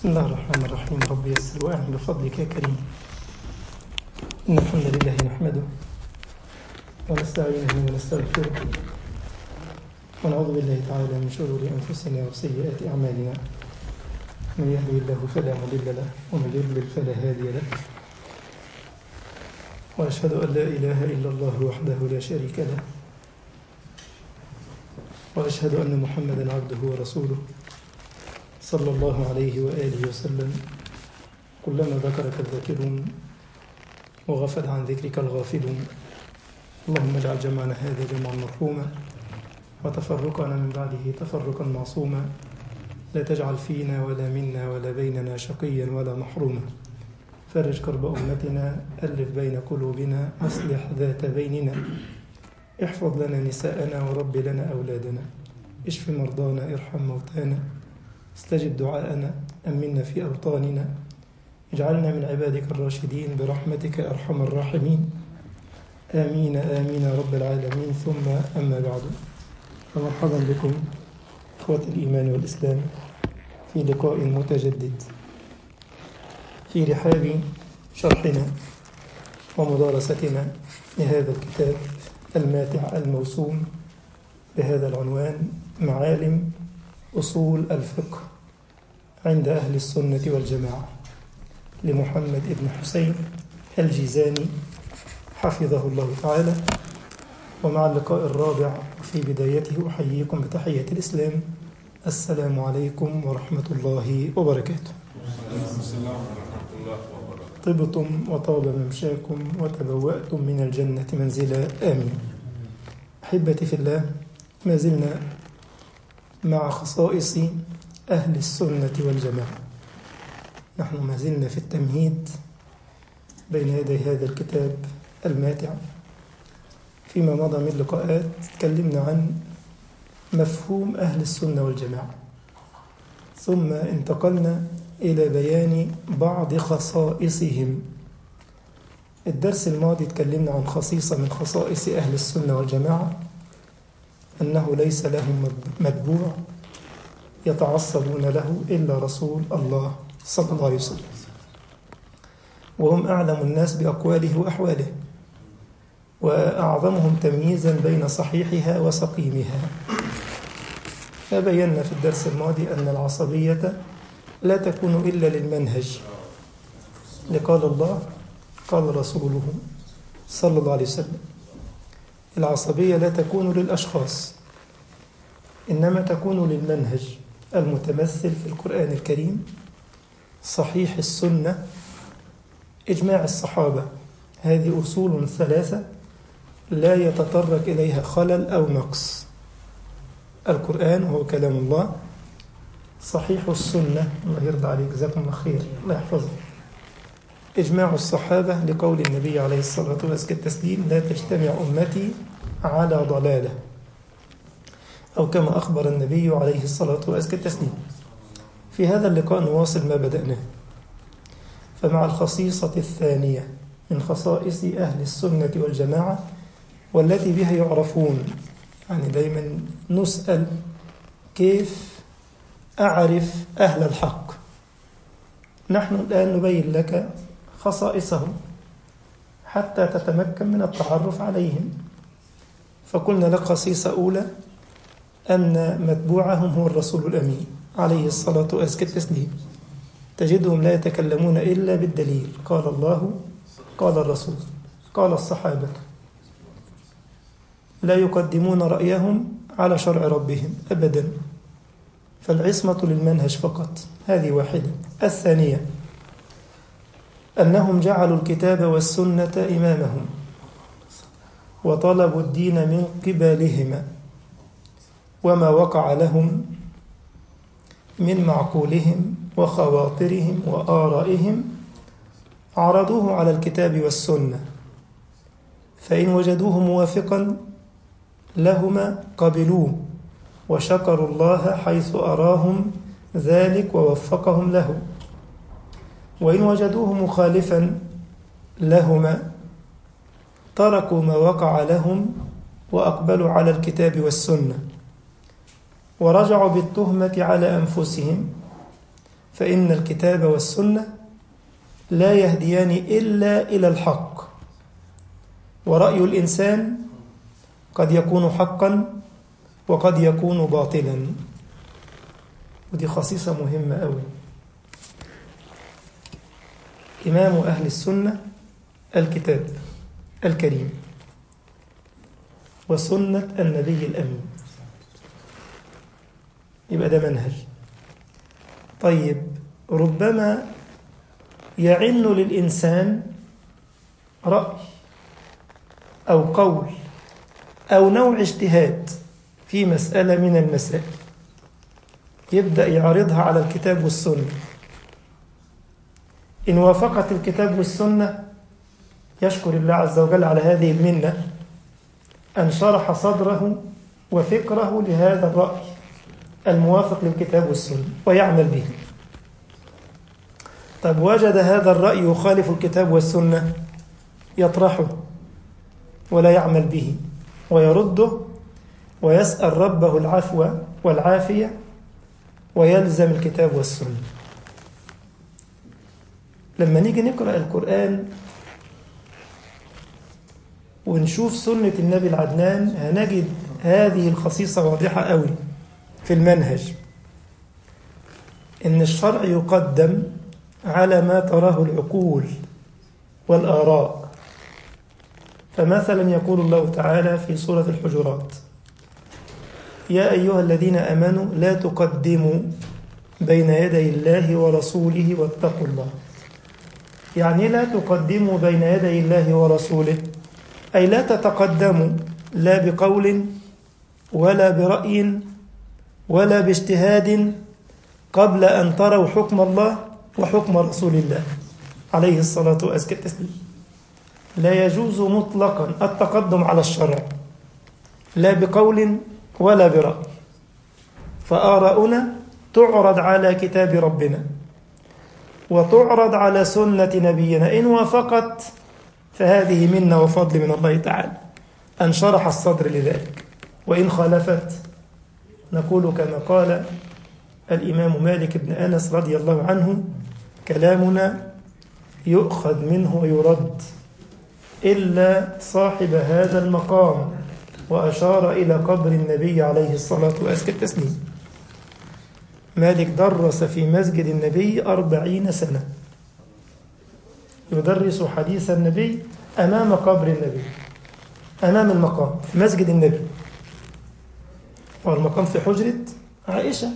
بسم الله الرحمن الرحيم رب يسر وأعن بفضلك يا كريم إن الحمد لله نحمده ونستعينه ونستغفره ونعوذ بالله تعالى من شرور أنفسنا وسيئات أعمالنا من يهدي الله فلا مضل له ومن يضلل فلا هادي له وأشهد أن لا إله إلا الله وحده لا شريك له وأشهد أن محمدا عبده ورسوله صلى الله عليه وآله وسلم كلما ذكرك الذاكرون وغفل عن ذكرك الغافلون اللهم اجعل جمعنا هذا جمعا مرحوما وتفرقنا من بعده تفرقا معصوما لا تجعل فينا ولا منا ولا بيننا شقيا ولا محروما فرج كرب أمتنا ألف بين قلوبنا أصلح ذات بيننا احفظ لنا نساءنا ورب لنا أولادنا اشف مرضانا ارحم موتانا استجب دعاءنا أمنا في أوطاننا اجعلنا من عبادك الراشدين برحمتك أرحم الراحمين آمين آمين يا رب العالمين ثم أما بعد فمرحبا بكم إخوة الإيمان والإسلام في لقاء متجدد في رحاب شرحنا ومدارستنا لهذا الكتاب الماتع الموسوم بهذا العنوان معالم أصول الفقه عند أهل السنة والجماعة لمحمد بن حسين الجيزاني حفظه الله تعالى ومع اللقاء الرابع وفي بدايته أحييكم بتحية الإسلام السلام عليكم ورحمة الله وبركاته طبتم وطاب ممشاكم وتبوأتم من الجنة منزلا آمين أحبتي في الله ما زلنا مع خصائص أهل السنة والجماعة نحن ما زلنا في التمهيد بين يدي هذا الكتاب الماتع فيما مضى من لقاءات تكلمنا عن مفهوم أهل السنة والجماعة ثم انتقلنا إلى بيان بعض خصائصهم الدرس الماضي تكلمنا عن خصيصة من خصائص أهل السنة والجماعة أنه ليس لهم متبوع يتعصبون له إلا رسول الله صلى الله عليه وسلم وهم أعلم الناس بأقواله وأحواله وأعظمهم تمييزا بين صحيحها وسقيمها فبينا في الدرس الماضي أن العصبية لا تكون إلا للمنهج لقال الله قال رسوله صلى الله عليه وسلم العصبية لا تكون للأشخاص إنما تكون للمنهج المتمثل في القرآن الكريم صحيح السنة إجماع الصحابة هذه أصول ثلاثة لا يتطرق إليها خلل أو نقص القرآن هو كلام الله صحيح السنة الله يرضى عليك جزاكم الله خير الله يحفظك إجماع الصحابة لقول النبي عليه الصلاة والتسليم لا تجتمع أمتي على ضلالة أو كما أخبر النبي عليه الصلاة والتسليم في هذا اللقاء نواصل ما بدأناه فمع الخصيصة الثانية من خصائص أهل السنة والجماعة والتي بها يعرفون يعني دايما نسأل كيف أعرف أهل الحق نحن الآن نبين لك خصائصهم حتى تتمكن من التعرف عليهم فقلنا لك خصيصة أولى أن متبوعهم هو الرسول الأمين عليه الصلاة وأزكى التسليم تجدهم لا يتكلمون إلا بالدليل قال الله قال الرسول قال الصحابة لا يقدمون رأيهم على شرع ربهم أبدا فالعصمة للمنهج فقط هذه واحدة الثانية أنهم جعلوا الكتاب والسنة إمامهم وطلبوا الدين من قبلهما وما وقع لهم من معقولهم وخواطرهم وآرائهم عرضوه على الكتاب والسنة فإن وجدوه موافقا لهما قبلوه وشكروا الله حيث أراهم ذلك ووفقهم له وإن وجدوه مخالفا لهما تركوا ما وقع لهم وأقبلوا على الكتاب والسنة ورجعوا بالتهمة على أنفسهم فإن الكتاب والسنة لا يهديان إلا إلى الحق ورأي الإنسان قد يكون حقا وقد يكون باطلا ودي خصيصة مهمة أوي إمام أهل السنة الكتاب الكريم وسنة النبي الأمين يبقى ده منهج طيب ربما يعن للإنسان رأي أو قول أو نوع اجتهاد في مسألة من المسائل يبدأ يعرضها على الكتاب والسنة إن وافقت الكتاب والسنة يشكر الله عز وجل على هذه المنة أن شرح صدره وفكره لهذا الرأي الموافق للكتاب والسنة ويعمل به طب وجد هذا الرأي يخالف الكتاب والسنة يطرحه ولا يعمل به ويرده ويسأل ربه العفو والعافية ويلزم الكتاب والسنة لما نيجي نقرأ القرآن ونشوف سنة النبي العدنان هنجد هذه الخصيصة واضحة قوي في المنهج إن الشرع يقدم على ما تراه العقول والآراء فمثلا يقول الله تعالى في سورة الحجرات يا أيها الذين أمنوا لا تقدموا بين يدي الله ورسوله واتقوا الله يعني لا تقدموا بين يدي الله ورسوله أي لا تتقدموا لا بقول ولا برأي ولا باجتهاد قبل أن تروا حكم الله وحكم رسول الله عليه الصلاة وأزكى التسليم لا يجوز مطلقا التقدم على الشرع لا بقول ولا برأي فآراؤنا تعرض على كتاب ربنا وتعرض على سنة نبينا إن وافقت فهذه منا وفضل من الله تعالى أن شرح الصدر لذلك وإن خالفت نقول كما قال الإمام مالك بن أنس رضي الله عنه كلامنا يؤخذ منه ويرد إلا صاحب هذا المقام وأشار إلى قبر النبي عليه الصلاة وأزكى التسليم مالك درس في مسجد النبي أربعين سنة يدرس حديث النبي أمام قبر النبي أمام المقام في مسجد النبي والمقام في حجرة عائشة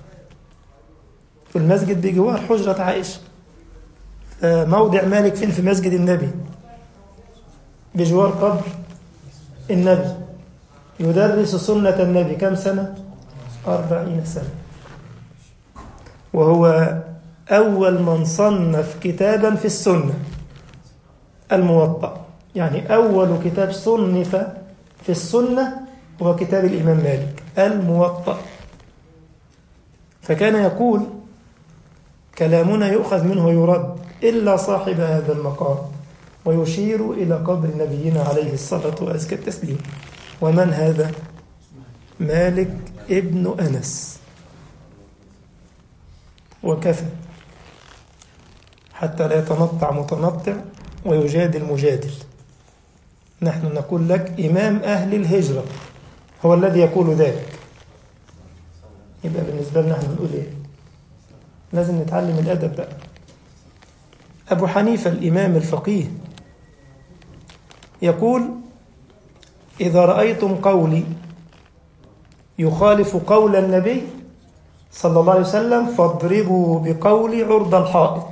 في المسجد بجوار حجرة عائشة موضع مالك فين في مسجد النبي بجوار قبر النبي يدرس سنة النبي كم سنة أربعين سنة وهو أول من صنف كتابا في السنة الموطأ يعني أول كتاب صنف في السنة هو كتاب الإمام مالك الموطأ فكان يقول كلامنا يؤخذ منه ويرد إلا صاحب هذا المقام ويشير إلى قبر نبينا عليه الصلاة وأزكى التسليم ومن هذا؟ مالك ابن أنس وكفى حتى لا يتنطع متنطع ويجادل مجادل نحن نقول لك إمام أهل الهجرة هو الذي يقول ذلك يبقى بالنسبة لنا احنا نقول إيه لازم نتعلم الأدب بقى أبو حنيفة الإمام الفقيه يقول إذا رأيتم قولي يخالف قول النبي صلى الله عليه وسلم فاضربوا بقولي عرض الحائط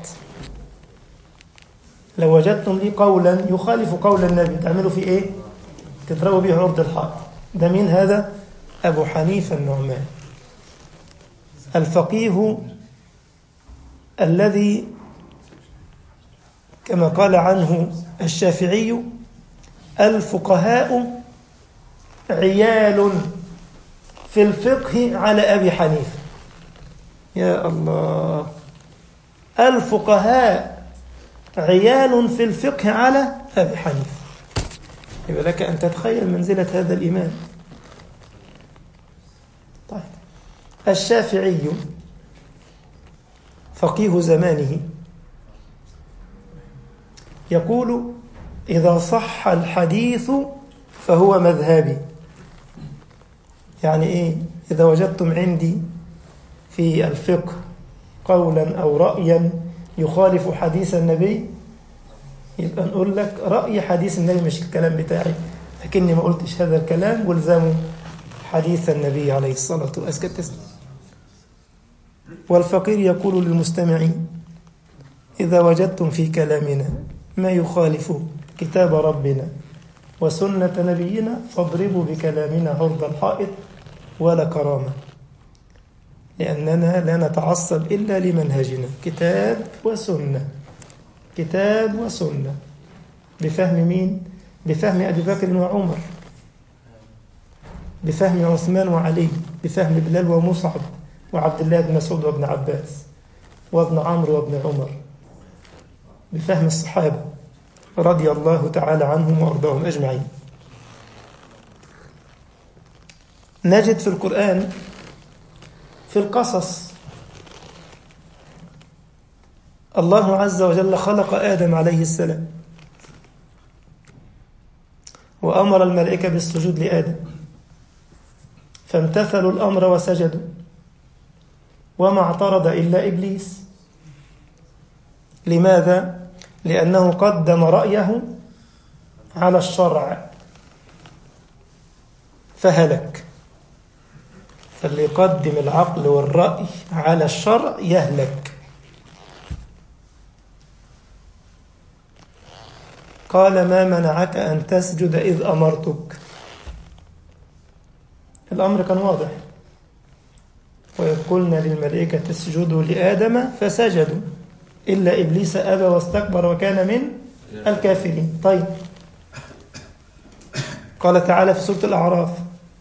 لو وجدتم لي قولا يخالف قول النبي تعملوا فيه ايه تضربوا به عرض الحائط ده مين هذا أبو حنيفة النعمان الفقيه الذي كما قال عنه الشافعي الفقهاء عيال في الفقه على أبي حنيفة يا الله الفقهاء عيال في الفقه على أبي حنيفة يبقى لك أن تتخيل منزلة هذا الإمام طيب الشافعي فقيه زمانه يقول إذا صح الحديث فهو مذهبي يعني إيه إذا وجدتم عندي في الفقه قولا أو رأيا يخالف حديث النبي يبقى نقول لك رأي حديث النبي مش الكلام بتاعي لكني ما قلتش هذا الكلام والزموا حديث النبي عليه الصلاة والسلام والفقير يقول للمستمعين إذا وجدتم في كلامنا ما يخالف كتاب ربنا وسنة نبينا فاضربوا بكلامنا عرض الحائط ولا كرامة لأننا لا نتعصب إلا لمنهجنا كتاب وسنة كتاب وسنة بفهم مين؟ بفهم أبي بكر وعمر بفهم عثمان وعلي بفهم بلال ومصعب وعبد الله بن مسعود وابن عباس وابن عمرو وابن عمر بفهم الصحابة رضي الله تعالى عنهم وأرضاهم أجمعين نجد في القرآن في القصص الله عز وجل خلق آدم عليه السلام وأمر الملائكة بالسجود لآدم فامتثلوا الأمر وسجدوا وما اعترض إلا إبليس لماذا؟ لأنه قدم رأيه على الشرع فهلك فاللي يقدم العقل والرأي على الشرع يهلك قال ما منعك أن تسجد إذ أمرتك الأمر كان واضح وإذ قلنا للملائكة اسجدوا لآدم فسجدوا إلا إبليس أبى واستكبر وكان من الكافرين طيب قال تعالى في سورة الأعراف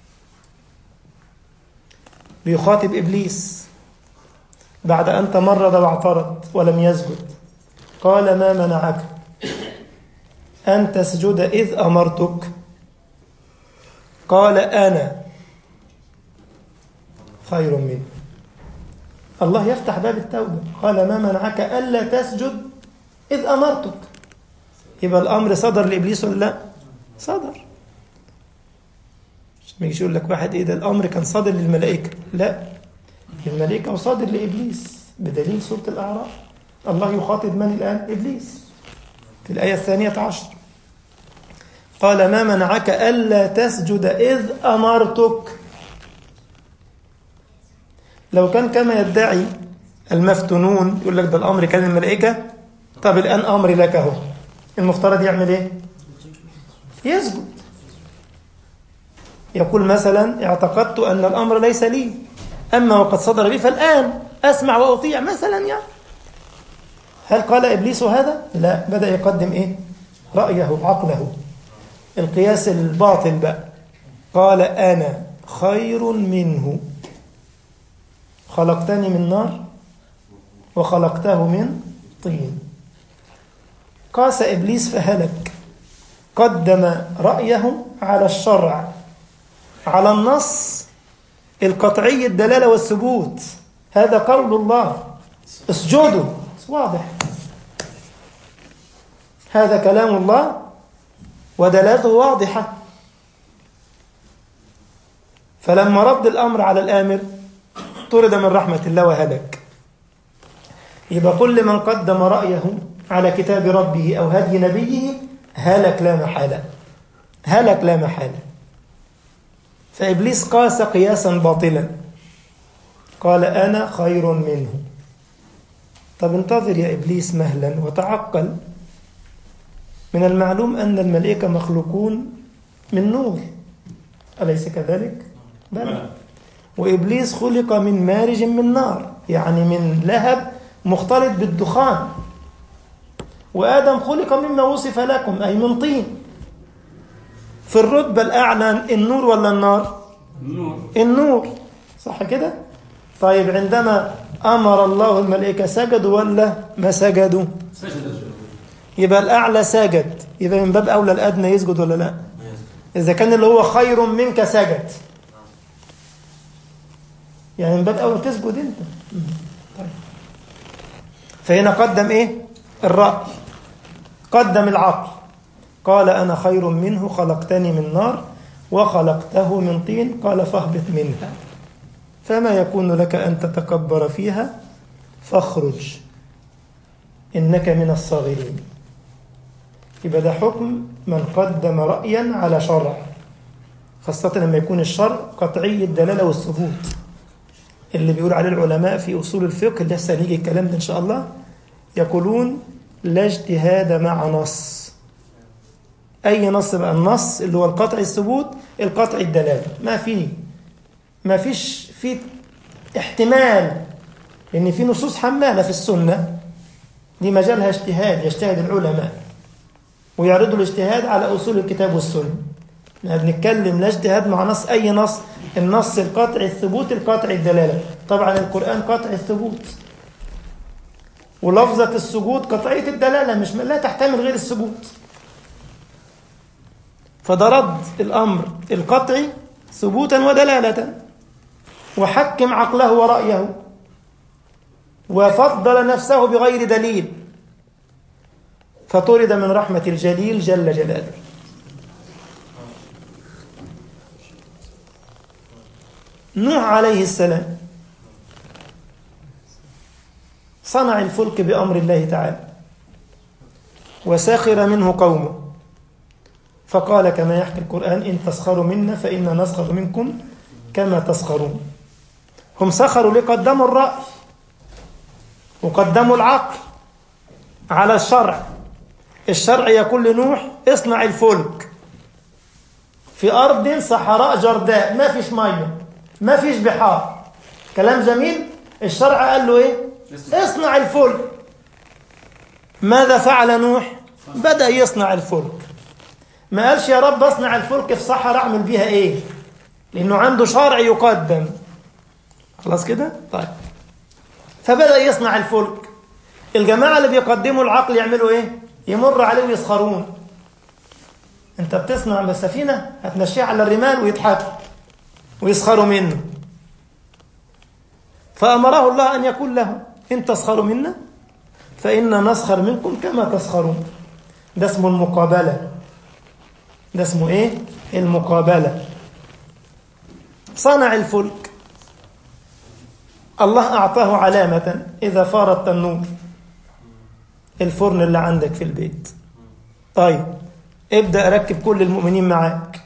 بيخاطب إبليس بعد أن تمرد واعترض ولم يسجد قال ما منعك أن تسجد إذ أمرتك قال أنا خير منه الله يفتح باب التوبة قال ما منعك ألا تسجد إذ أمرتك يبقى الأمر صدر لإبليس ولا لا صدر مش يجي يقول لك واحد إيه ده الأمر كان صادر للملائكة لا الملائكة وصادر لإبليس بدليل سورة الأعراف الله يخاطب من الآن إبليس في الآية الثانية عشر قال ما منعك ألا تسجد إذ أمرتك لو كان كما يدعي المفتونون يقول لك ده الأمر كان الملائكة طب الآن أمر لك أهو المفترض يعمل إيه يسجد يقول مثلا اعتقدت أن الأمر ليس لي أما وقد صدر بي فالآن أسمع وأطيع مثلا يعني هل قال إبليس هذا؟ لا بدأ يقدم إيه رأيه عقله القياس الباطل بقى قال أنا خير منه خلقتني من نار وخلقته من طين قاس إبليس فهلك قدم رأيه على الشرع على النص القطعي الدلالة والثبوت هذا قول الله اسجدوا واضح هذا كلام الله ودلالته واضحة فلما رد الأمر على الآمر طرد من رحمة الله وهلك يبقى كل من قدم رأيه على كتاب ربه أو هدي نبيه هلك لا محالة هلك لا محالة فإبليس قاس قياسا باطلا قال أنا خير منه طب انتظر يا إبليس مهلا وتعقل من المعلوم أن الملائكة مخلوقون من نور أليس كذلك؟ بلى وإبليس خلق من مارج من نار يعني من لهب مختلط بالدخان وآدم خلق مما وصف لكم أي من طين في الرتبة الأعلى النور ولا النار النور النور صح كده طيب عندما أمر الله الملائكة سجدوا ولا ما سجدوا سجد يبقى الأعلى سجد يبقى من باب أولى الأدنى يسجد ولا لا إذا كان اللي هو خير منك سجد يعني من باب أولى تسجد أنت طيب فهنا قدم إيه الرأي قدم العقل قال أنا خير منه خلقتني من نار وخلقته من طين قال فاهبط منها فما يكون لك أن تتكبر فيها فاخرج إنك من الصاغرين يبقى ده حكم من قدم رأيا على شرع خاصة لما يكون الشرع قطعي الدلالة والثبوت اللي بيقول عليه العلماء في أصول الفقه لسه هنيجي الكلام ده إن شاء الله يقولون لا اجتهاد مع نص أي نص بقى النص اللي هو القطع الثبوت القطع الدلالة ما في ما فيش في احتمال ان في نصوص حمالة في السنة دي مجالها اجتهاد يجتهد العلماء ويعرضوا الاجتهاد على أصول الكتاب والسنة احنا بنتكلم لا اجتهاد مع نص أي نص النص القطع الثبوت القطع الدلالة طبعا القرآن قطع الثبوت ولفظة السجود قطعية الدلالة مش لا تحتمل غير الثبوت فده رد الأمر القطعي ثبوتا ودلالة وحكم عقله ورأيه وفضل نفسه بغير دليل فطرد من رحمة الجليل جل جلاله نوح عليه السلام صنع الفلك بأمر الله تعالى وسخر منه قومه فقال كما يحكي القرآن إن تسخروا منا فإنا نسخر منكم كما تسخرون هم سخروا ليه قدموا الرأي وقدموا العقل على الشرع الشرع يقول لنوح اصنع الفلك في أرض صحراء جرداء ما فيش مية ما فيش بحار كلام جميل الشرع قال له ايه اصنع الفلك ماذا فعل نوح بدأ يصنع الفلك ما قالش يا رب اصنع الفلك في صحراء اعمل بيها ايه لانه عنده شرع يقدم خلاص كده طيب فبدأ يصنع الفلك الجماعة اللي بيقدموا العقل يعملوا ايه يمر عليه ويسخرون انت بتصنع بالسفينة هتمشيها على الرمال ويضحكوا ويسخروا منه فأمره الله أن يقول له إن تسخروا منا فإنا نسخر منكم كما تسخرون ده اسمه المقابلة ده اسمه إيه؟ المقابلة صنع الفلك الله أعطاه علامة إذا فار التنور الفرن اللي عندك في البيت طيب ابدأ ركب كل المؤمنين معاك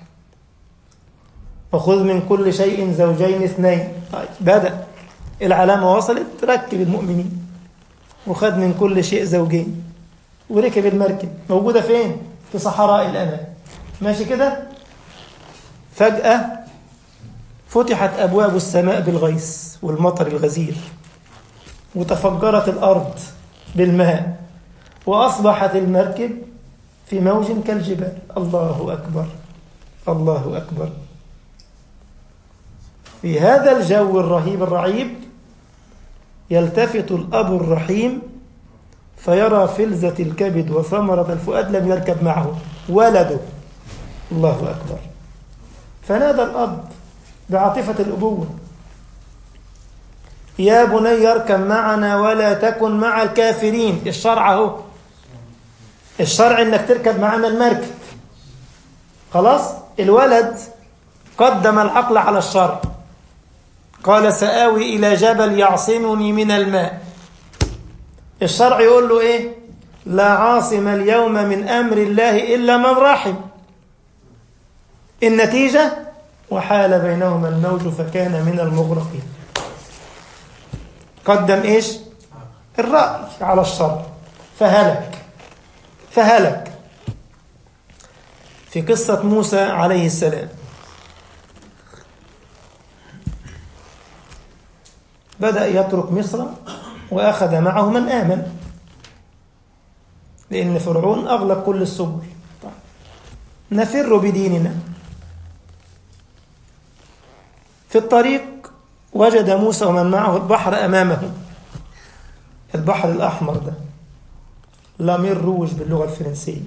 وخذ من كل شيء زوجين اثنين طيب بدأ العلامة وصلت ركب المؤمنين وخذ من كل شيء زوجين وركب المركب موجودة فين؟ في صحراء الأمان ماشي كده؟ فجأة فتحت أبواب السماء بالغيث والمطر الغزير وتفجرت الأرض بالماء وأصبحت المركب في موج كالجبال الله أكبر الله أكبر في هذا الجو الرهيب الرعيب يلتفت الأب الرحيم فيرى فلزة الكبد وثمرة الفؤاد لم يركب معه ولده الله أكبر فنادى الأب بعاطفة الأبوة يا بني اركب معنا ولا تكن مع الكافرين الشرع اهو الشرع انك تركب معنا المركب خلاص الولد قدم العقل على الشرع قال سآوي إلى جبل يعصمني من الماء الشرع يقول له إيه لا عاصم اليوم من أمر الله إلا من رحم النتيجة وحال بينهما الموج فكان من المغرقين قدم إيش الرأي على الشرع فهلك فهلك في قصة موسى عليه السلام بدأ يترك مصر وأخذ معه من آمن لأن فرعون أغلق كل السبل طيب. نفر بديننا في الطريق وجد موسى ومن معه البحر أمامه البحر الأحمر ده لامير روج باللغة الفرنسية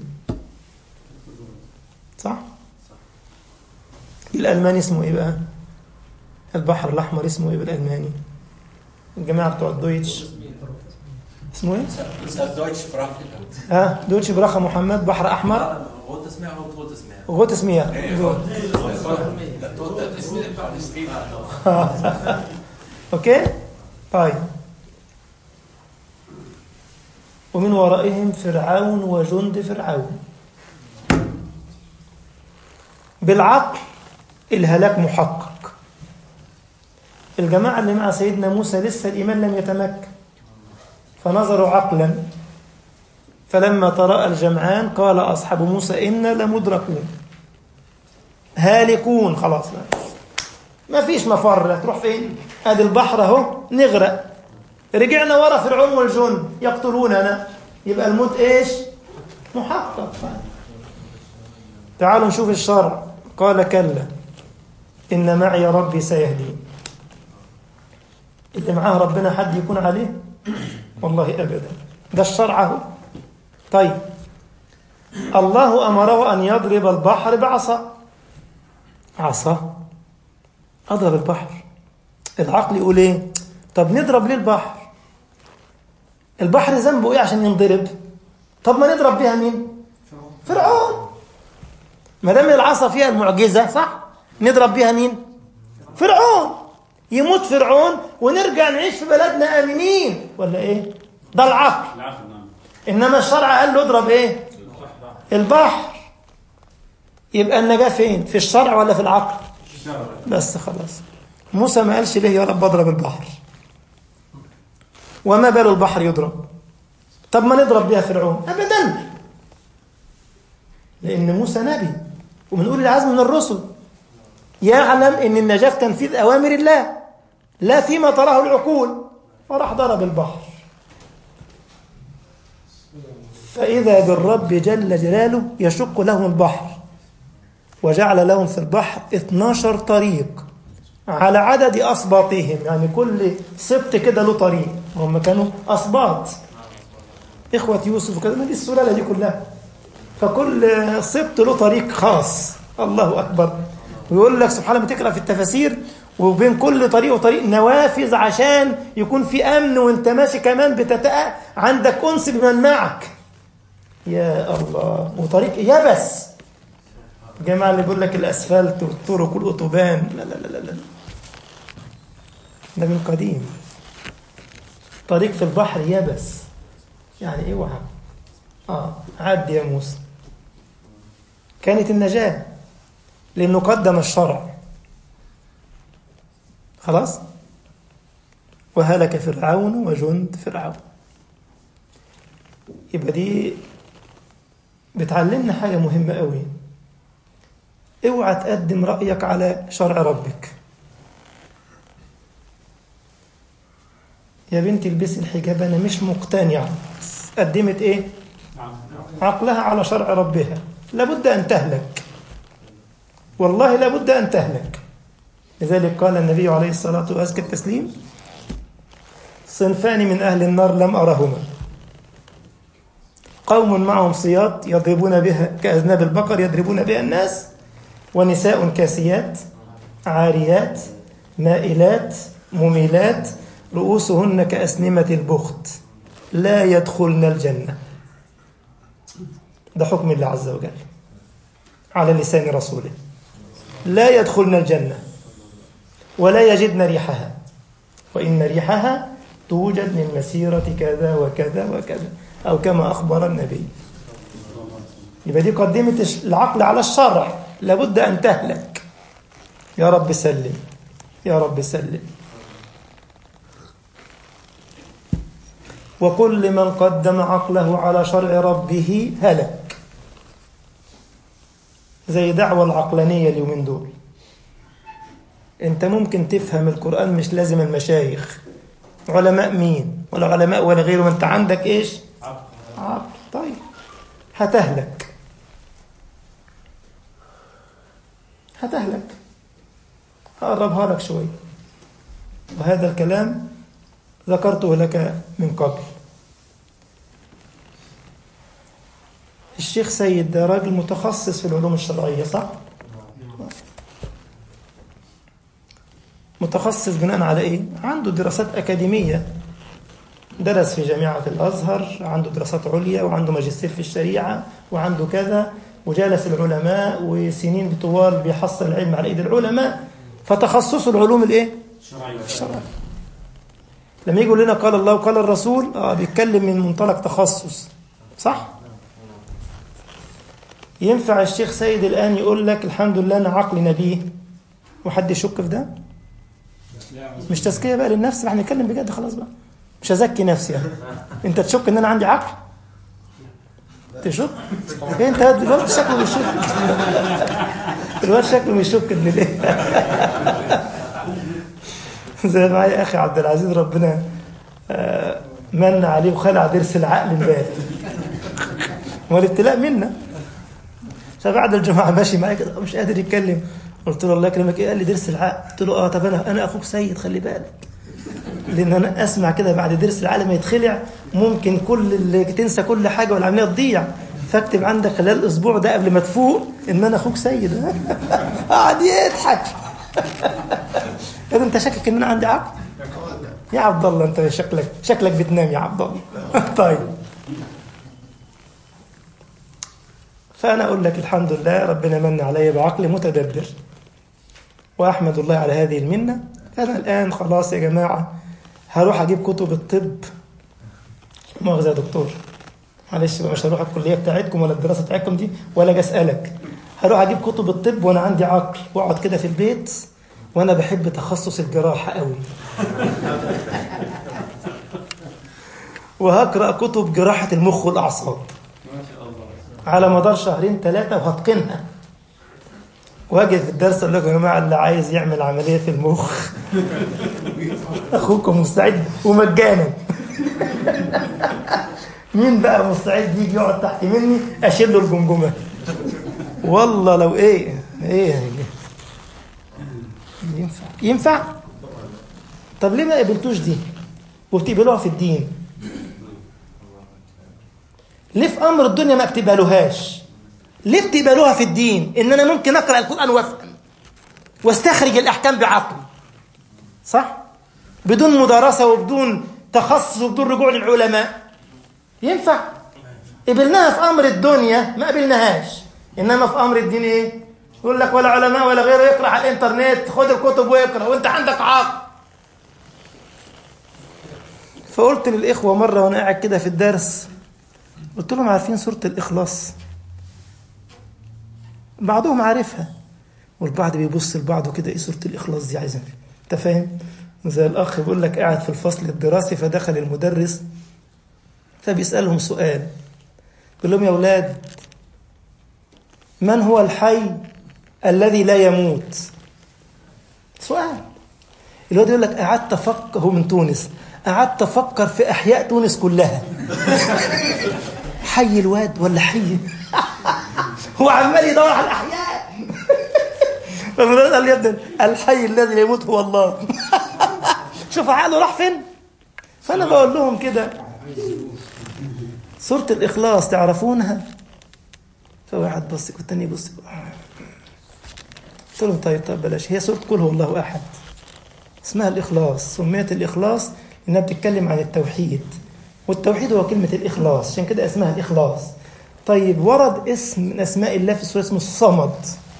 صح؟ الألماني اسمه إيه بقى؟ البحر الأحمر اسمه إيه بالألماني؟ الجماعة بتوع الدويتش اسمه ايه؟ Das Deutsch Sprache. ها دوتش براخة محمد بحر احمر Rotes Meer und Totes Meer. غوت مياه جو. اوكي طيب ومن ورائهم فرعون وجند فرعون بالعقل الهلاك محقق الجماعة اللي مع سيدنا موسى لسه الإيمان لم يتمكن فنظروا عقلا فلما تراءى الجمعان قال أصحاب موسى إنا لمدركون هالكون خلاص بقى. ما فيش مفر تروح فين ادي البحر اهو نغرق رجعنا ورا فرعون والجند يقتلوننا يبقى الموت ايش محقق تعالوا نشوف الشرع قال كلا ان معي ربي سيهدين اللي معاه ربنا حد يكون عليه والله ابدا ده الشرع اهو طيب الله امره ان يضرب البحر بعصا عصا اضرب البحر العقل يقول ايه طب نضرب ليه البحر البحر ذنبه ايه عشان ينضرب طب ما نضرب بيها مين فرعون ما دام العصا فيها المعجزه صح نضرب بيها مين فرعون يموت فرعون ونرجع نعيش في بلدنا امنين ولا ايه ده العقل انما الشرع قال له اضرب ايه البحر يبقى النجاه فين في الشرع ولا في العقل بس خلاص موسى ما قالش ليه يا رب اضرب البحر وما بال البحر يضرب طب ما نضرب بها فرعون ابدا لان موسى نبي ومن اولي العزم من الرسل يعلم ان النجاه في تنفيذ اوامر الله لا فيما تراه العقول فراح ضرب البحر فاذا بالرب جل جلاله يشق لهم البحر وجعل لهم في البحر 12 طريق على عدد أسباطهم يعني كل سبط كده له طريق هم كانوا أسباط إخوة يوسف وكذا ما دي السلالة دي كلها فكل سبط له طريق خاص الله أكبر ويقول لك سبحان الله بتقرأ في التفاسير وبين كل طريق وطريق نوافذ عشان يكون في أمن وانت ماشي كمان بتتأ عندك أنس بمن معك يا الله وطريق يبس الجماعة اللي بيقول لك الأسفلت والطرق والأوتوبان لا لا لا لا لا ده من قديم طريق في البحر يبس يعني ايه وهم اه عد يا موسى كانت النجاة لأنه قدم الشرع خلاص وهلك فرعون وجند فرعون يبقى دي بتعلمنا حاجة مهمة قوي اوعى تقدم رأيك على شرع ربك يا بنتي البسي الحجاب انا مش مقتنعة قدمت ايه عقلها على شرع ربها لابد ان تهلك والله لابد ان تهلك لذلك قال النبي عليه الصلاة وأزكى التسليم صنفان من أهل النار لم أرهما قوم معهم صياط يضربون بها كأذناب البقر يضربون بها الناس ونساء كاسيات عاريات مائلات مميلات رؤوسهن كأسنمة البخت لا يدخلن الجنة ده حكم الله عز وجل على لسان رسوله لا يدخلن الجنة ولا يجدن ريحها وإن ريحها توجد من مسيرة كذا وكذا وكذا أو كما أخبر النبي يبقى دي قدمت العقل على الشرع لابد أن تهلك يا رب سلم يا رب سلم وكل من قدم عقله على شرع ربه هلك زي دعوة العقلانية اليومين دول انت ممكن تفهم القرآن مش لازم المشايخ علماء مين ولا علماء ولا غيره ما انت عندك ايش عقل طيب هتهلك هتهلك هقربها لك شوية وهذا الكلام ذكرته لك من قبل الشيخ سيد ده راجل متخصص في العلوم الشرعية صح؟ متخصص بناء على ايه؟ عنده دراسات أكاديمية درس في جامعة الأزهر عنده دراسات عليا وعنده ماجستير في الشريعة وعنده كذا وجالس العلماء وسنين طوال بيحصل العلم على ايد العلماء فتخصصه العلوم الايه؟ الشرعية لما يجي يقول لنا قال الله وقال الرسول اه بيتكلم من منطلق تخصص صح؟ ينفع الشيخ سيد الآن يقول لك الحمد لله أنا عقلي نبيه وحد يشك في ده؟ مش تزكية بقى للنفس احنا نتكلم بجد خلاص بقى مش هزكي نفسي يعني. انت تشك ان انا عندي عقل تشك إيه انت الواد شكله مش شك الواد شكله مش شك ان ليه زي معايا اخي عبد العزيز ربنا آه، من عليه وخلع ضرس العقل البال والابتلاء منا فبعد الجماعه ماشي معايا كده مش قادر يتكلم قلت له الله يكرمك ايه قال لي ضرس العقل قلت له اه طب انا انا اخوك سيد خلي بالك لان انا اسمع كده بعد درس العالم ما يتخلع ممكن كل اللي تنسى كل حاجه والعمليه تضيع فاكتب عندك خلال الاسبوع ده قبل ما تفوق ان انا اخوك سيد قعد يضحك كده انت شاكك ان انا عندي عقل يا عبد الله انت شكلك شكلك بتنام يا عبد الله طيب فانا اقول لك الحمد لله ربنا من علي بعقل متدبر واحمد الله على هذه المنه انا الان خلاص يا جماعه هروح اجيب كتب الطب مؤاخذه يا دكتور معلش بقى مش هروح الكليه بتاعتكم ولا الدراسه بتاعتكم دي ولا اجي اسالك هروح اجيب كتب الطب وانا عندي عقل واقعد كده في البيت وانا بحب تخصص الجراحه قوي وهقرا كتب جراحه المخ والاعصاب على مدار شهرين ثلاثه وهتقنها واجي في الدرس اقول لكم يا جماعه اللي عايز يعمل عمليه في المخ اخوكم مستعد ومجانا مين بقى مستعد يجي يقعد تحت مني اشيل له الجمجمه والله لو ايه ايه ينفع ينفع طب ليه ما قبلتوش دي وبتقبلوها في الدين ليه في امر الدنيا ما بتقبلوهاش ليه بتقبلوها في الدين ان انا ممكن اقرا القران وافهم واستخرج الاحكام بعقلي صح بدون مدارسه وبدون تخصص وبدون رجوع للعلماء ينفع قبلناها في امر الدنيا ما قبلناهاش انما في امر الدين ايه يقول لك ولا علماء ولا غيره يقرا على الانترنت خد الكتب واقرا وانت عندك عقل فقلت للاخوه مره وانا قاعد كده في الدرس قلت لهم عارفين سوره الاخلاص بعضهم عارفها والبعض بيبص لبعضه كده ايه سوره الاخلاص دي عايزين انت فاهم زي الاخ بيقول لك قاعد في الفصل الدراسي فدخل المدرس فبيسالهم سؤال يقول لهم يا اولاد من هو الحي الذي لا يموت سؤال الواد يقول لك قعدت افكر هو من تونس قعدت افكر في احياء تونس كلها حي الواد ولا حي هو عمال يدور على الاحياء فالمدرس قال لي يا ابني الحي الذي لا يموت هو الله شوف عقله راح فين فانا بقول لهم كده سوره الاخلاص تعرفونها فواحد بص والتاني يبص قلت لهم طيب طيب بلاش هي سوره قل هو الله احد اسمها الاخلاص سميت الاخلاص انها بتتكلم عن التوحيد والتوحيد هو كلمه الاخلاص عشان كده اسمها الاخلاص طيب ورد اسم من اسماء الله في السوره اسمه الصمد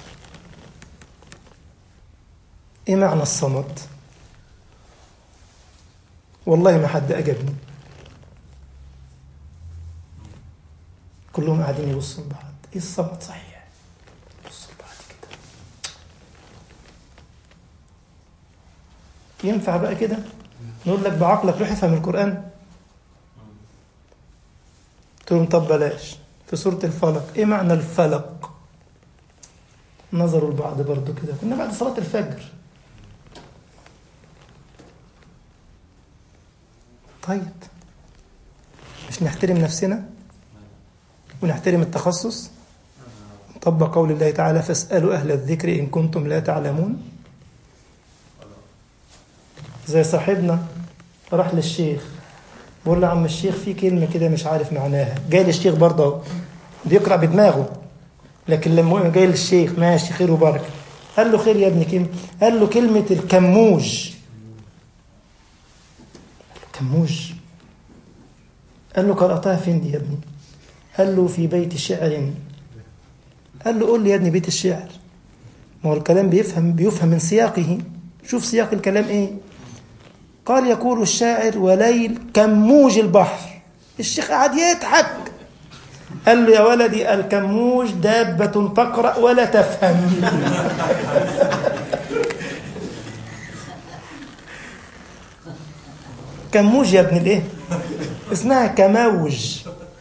ايه معنى الصمد والله ما حد اجابني كلهم قاعدين يبصوا لبعض ايه الصمد صحيح بصوا لبعض كده ينفع بقى كده نقول لك بعقلك روح افهم القران قلت لهم طب بلاش في سوره الفلق ايه معنى الفلق نظروا لبعض برضو كده كنا بعد صلاه الفجر طيب مش نحترم نفسنا ونحترم التخصص نطبق قول الله تعالى فاسألوا أهل الذكر إن كنتم لا تعلمون زي صاحبنا راح للشيخ بقول له عم الشيخ في كلمة كده مش عارف معناها جاي للشيخ برضه اهو بيقرأ بدماغه لكن لما جاي للشيخ ماشي خير وبركة قال له خير يا ابني كلمة قال له كلمة الكموج كموج قال له قرأتها فين دي يا ابني قال له في بيت شعر قال له قول لي يا ابني بيت الشعر ما هو الكلام بيفهم بيفهم من سياقه شوف سياق الكلام ايه قال يقول الشاعر وليل كموج البحر الشيخ قعد يضحك قال له يا ولدي الكموج دابة تقرأ ولا تفهم كموج يا ابن الايه اسمها كموج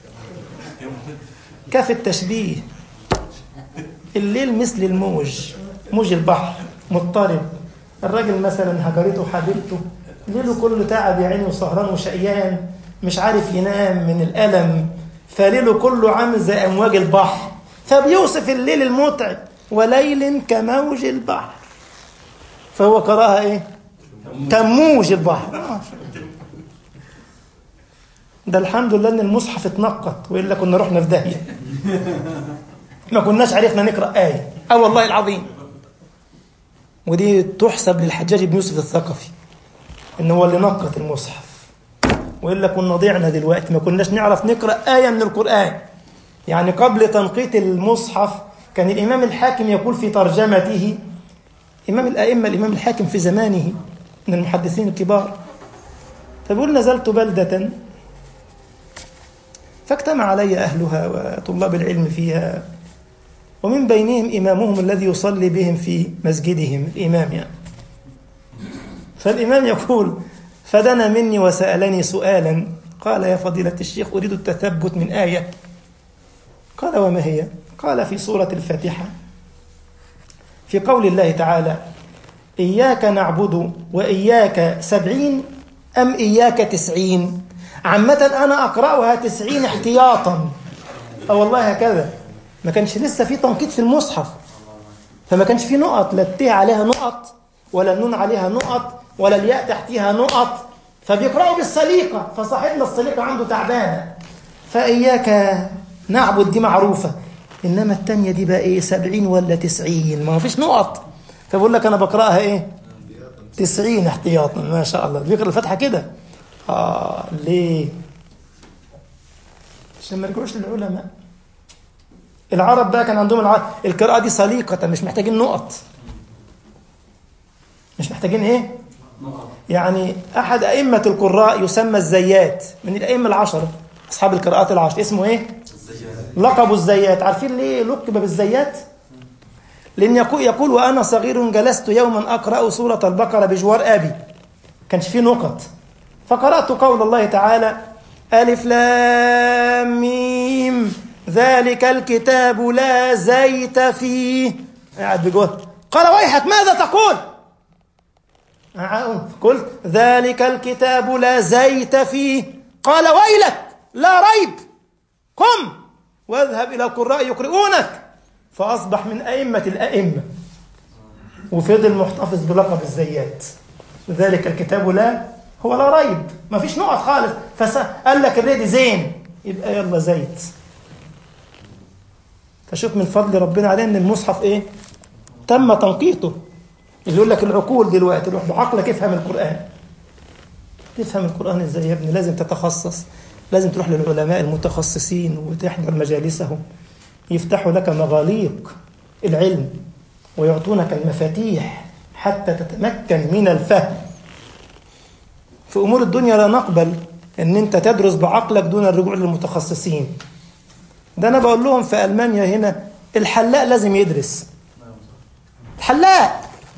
كاف التشبيه الليل مثل الموج موج البحر مضطرب الراجل مثلا هجرته حبيبته ليله كله تعب يا عيني وسهران وشقيان مش عارف ينام من الألم فليله كله عامل زي أمواج البحر فبيوصف الليل المتعب وليل كموج البحر فهو قراها ايه كموج البحر آه. ده الحمد لله ان المصحف اتنقط والا كنا رحنا في داهيه ما كناش عرفنا نقرا ايه اه والله العظيم ودي تحسب للحجاج بن يوسف الثقفي ان هو اللي نقط المصحف والا كنا ضيعنا دلوقتي ما كناش نعرف نقرا ايه من القران يعني قبل تنقيط المصحف كان الامام الحاكم يقول في ترجمته امام الائمه الامام الحاكم في زمانه من المحدثين الكبار فبيقول نزلت بلده فاجتمع علي اهلها وطلاب العلم فيها ومن بينهم امامهم الذي يصلي بهم في مسجدهم الامام يعني فالامام يقول فدنا مني وسالني سؤالا قال يا فضيله الشيخ اريد التثبت من ايه قال وما هي قال في سوره الفاتحه في قول الله تعالى إياك نعبد وإياك سبعين أم إياك تسعين عامة أنا أقرأها تسعين احتياطا أو والله هكذا ما كانش لسه في تنقيط في المصحف فما كانش في نقط لا التاء عليها نقط ولا النون عليها نقط ولا الياء تحتها نقط فبيقرأوا بالسليقة فصاحبنا السليقة عنده تعبانة فإياك نعبد دي معروفة إنما التانية دي بقى إيه سبعين ولا تسعين ما فيش نقط فبقول لك أنا بقرأها إيه تسعين احتياطا ما شاء الله بيقرأ الفتحة كده آه ليه عشان ما يرجعوش للعلماء العرب بقى كان عندهم الع... القراءة دي سليقة مش محتاجين نقط مش محتاجين ايه يعني أحد أئمة القراء يسمى الزيات من الأئمة العشرة أصحاب القراءات العشر اسمه ايه لقب الزيات عارفين ليه لقب بالزيات لأن يقول, يقول وأنا صغير جلست يوما أقرأ سورة البقرة بجوار أبي كانش فيه نقط فقرأت قول الله تعالى ألف لام ميم ذلك الكتاب لا زيت فيه قاعد بجوه قال ويحك ماذا تقول قلت ذلك الكتاب لا زيت فيه قال ويلك لا ريب قم واذهب إلى القراء يقرؤونك فأصبح من أئمة الأئمة وفضل محتفظ بلقب الزيات ذلك الكتاب لا هو لا ريب ما فيش نقط خالص فقال لك الريدي زين يبقى يلا زيت فشوف من فضل ربنا عليه ان المصحف ايه تم تنقيطه اللي يقول لك العقول دلوقتي روح بعقلك افهم القرآن تفهم القرآن ازاي يا ابني لازم تتخصص لازم تروح للعلماء المتخصصين وتحضر مجالسهم يفتحوا لك مغاليق العلم ويعطونك المفاتيح حتى تتمكن من الفهم في أمور الدنيا لا نقبل أن أنت تدرس بعقلك دون الرجوع للمتخصصين ده أنا بقول لهم في ألمانيا هنا الحلاق لازم يدرس الحلاق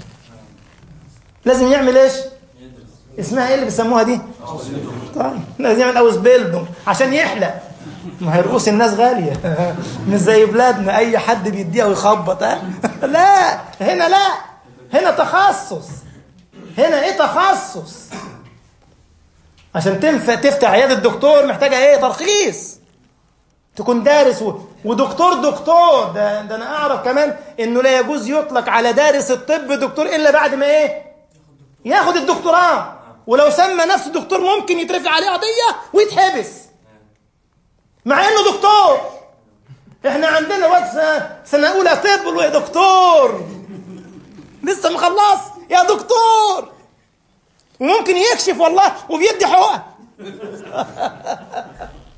لازم يعمل ايش اسمها ايه اللي بيسموها دي طيب لازم يعمل اوس بيلدون عشان يحلق ما هي رؤوس الناس غاليه مش زي بلادنا اي حد بيديها ويخبط ها لا هنا لا هنا تخصص هنا ايه تخصص عشان تنفع تفتح عياده دكتور محتاجه ايه ترخيص تكون دارس و... ودكتور دكتور ده, ده انا اعرف كمان انه لا يجوز يطلق على دارس الطب دكتور الا بعد ما ايه ياخد الدكتوراه ولو سمى نفسه دكتور ممكن يترفع عليه قضيه ويتحبس مع انه دكتور احنا عندنا واد سنه اولى طب ويا دكتور لسه مخلص يا دكتور وممكن يكشف والله وبيدي حقوق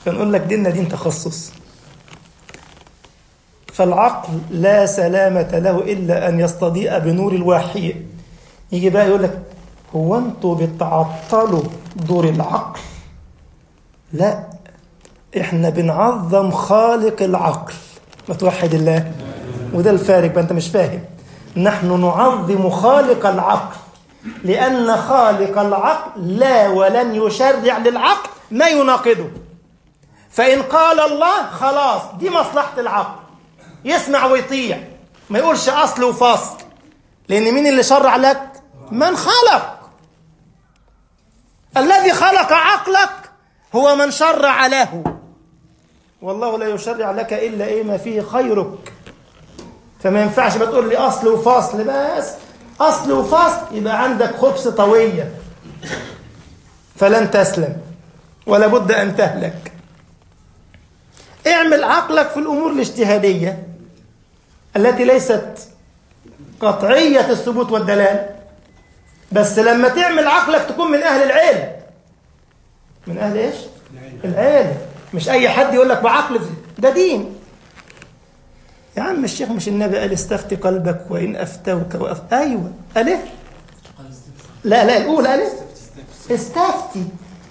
فنقول لك ديننا دين تخصص فالعقل لا سلامة له إلا أن يستضيء بنور الوحي يجي بقى يقول لك هو أنتوا بتعطلوا دور العقل لا احنا بنعظم خالق العقل ما توحد الله وده الفارق بقى انت مش فاهم نحن نعظم خالق العقل لأن خالق العقل لا ولن يشرع للعقل ما يناقضه فإن قال الله خلاص دي مصلحة العقل يسمع ويطيع ما يقولش أصل وفصل لأن مين اللي شرع لك من خلق الذي خلق عقلك هو من شرع له والله لا يشرع لك إلا إيه ما فيه خيرك فما ينفعش بقى تقول لي أصل وفصل بس أصل وفصل يبقى عندك خبز طوية فلن تسلم ولا بد أن تهلك اعمل عقلك في الأمور الاجتهادية التي ليست قطعية الثبوت والدلال بس لما تعمل عقلك تكون من أهل العلم من أهل إيش؟ العلم مش أي حد يقول لك بعقل ده دين يا عم الشيخ مش النبي قال استفتي قلبك وإن أفتوك وأف... أيوة قال إيه؟ لا لا الأولى قال إيه؟ استفتي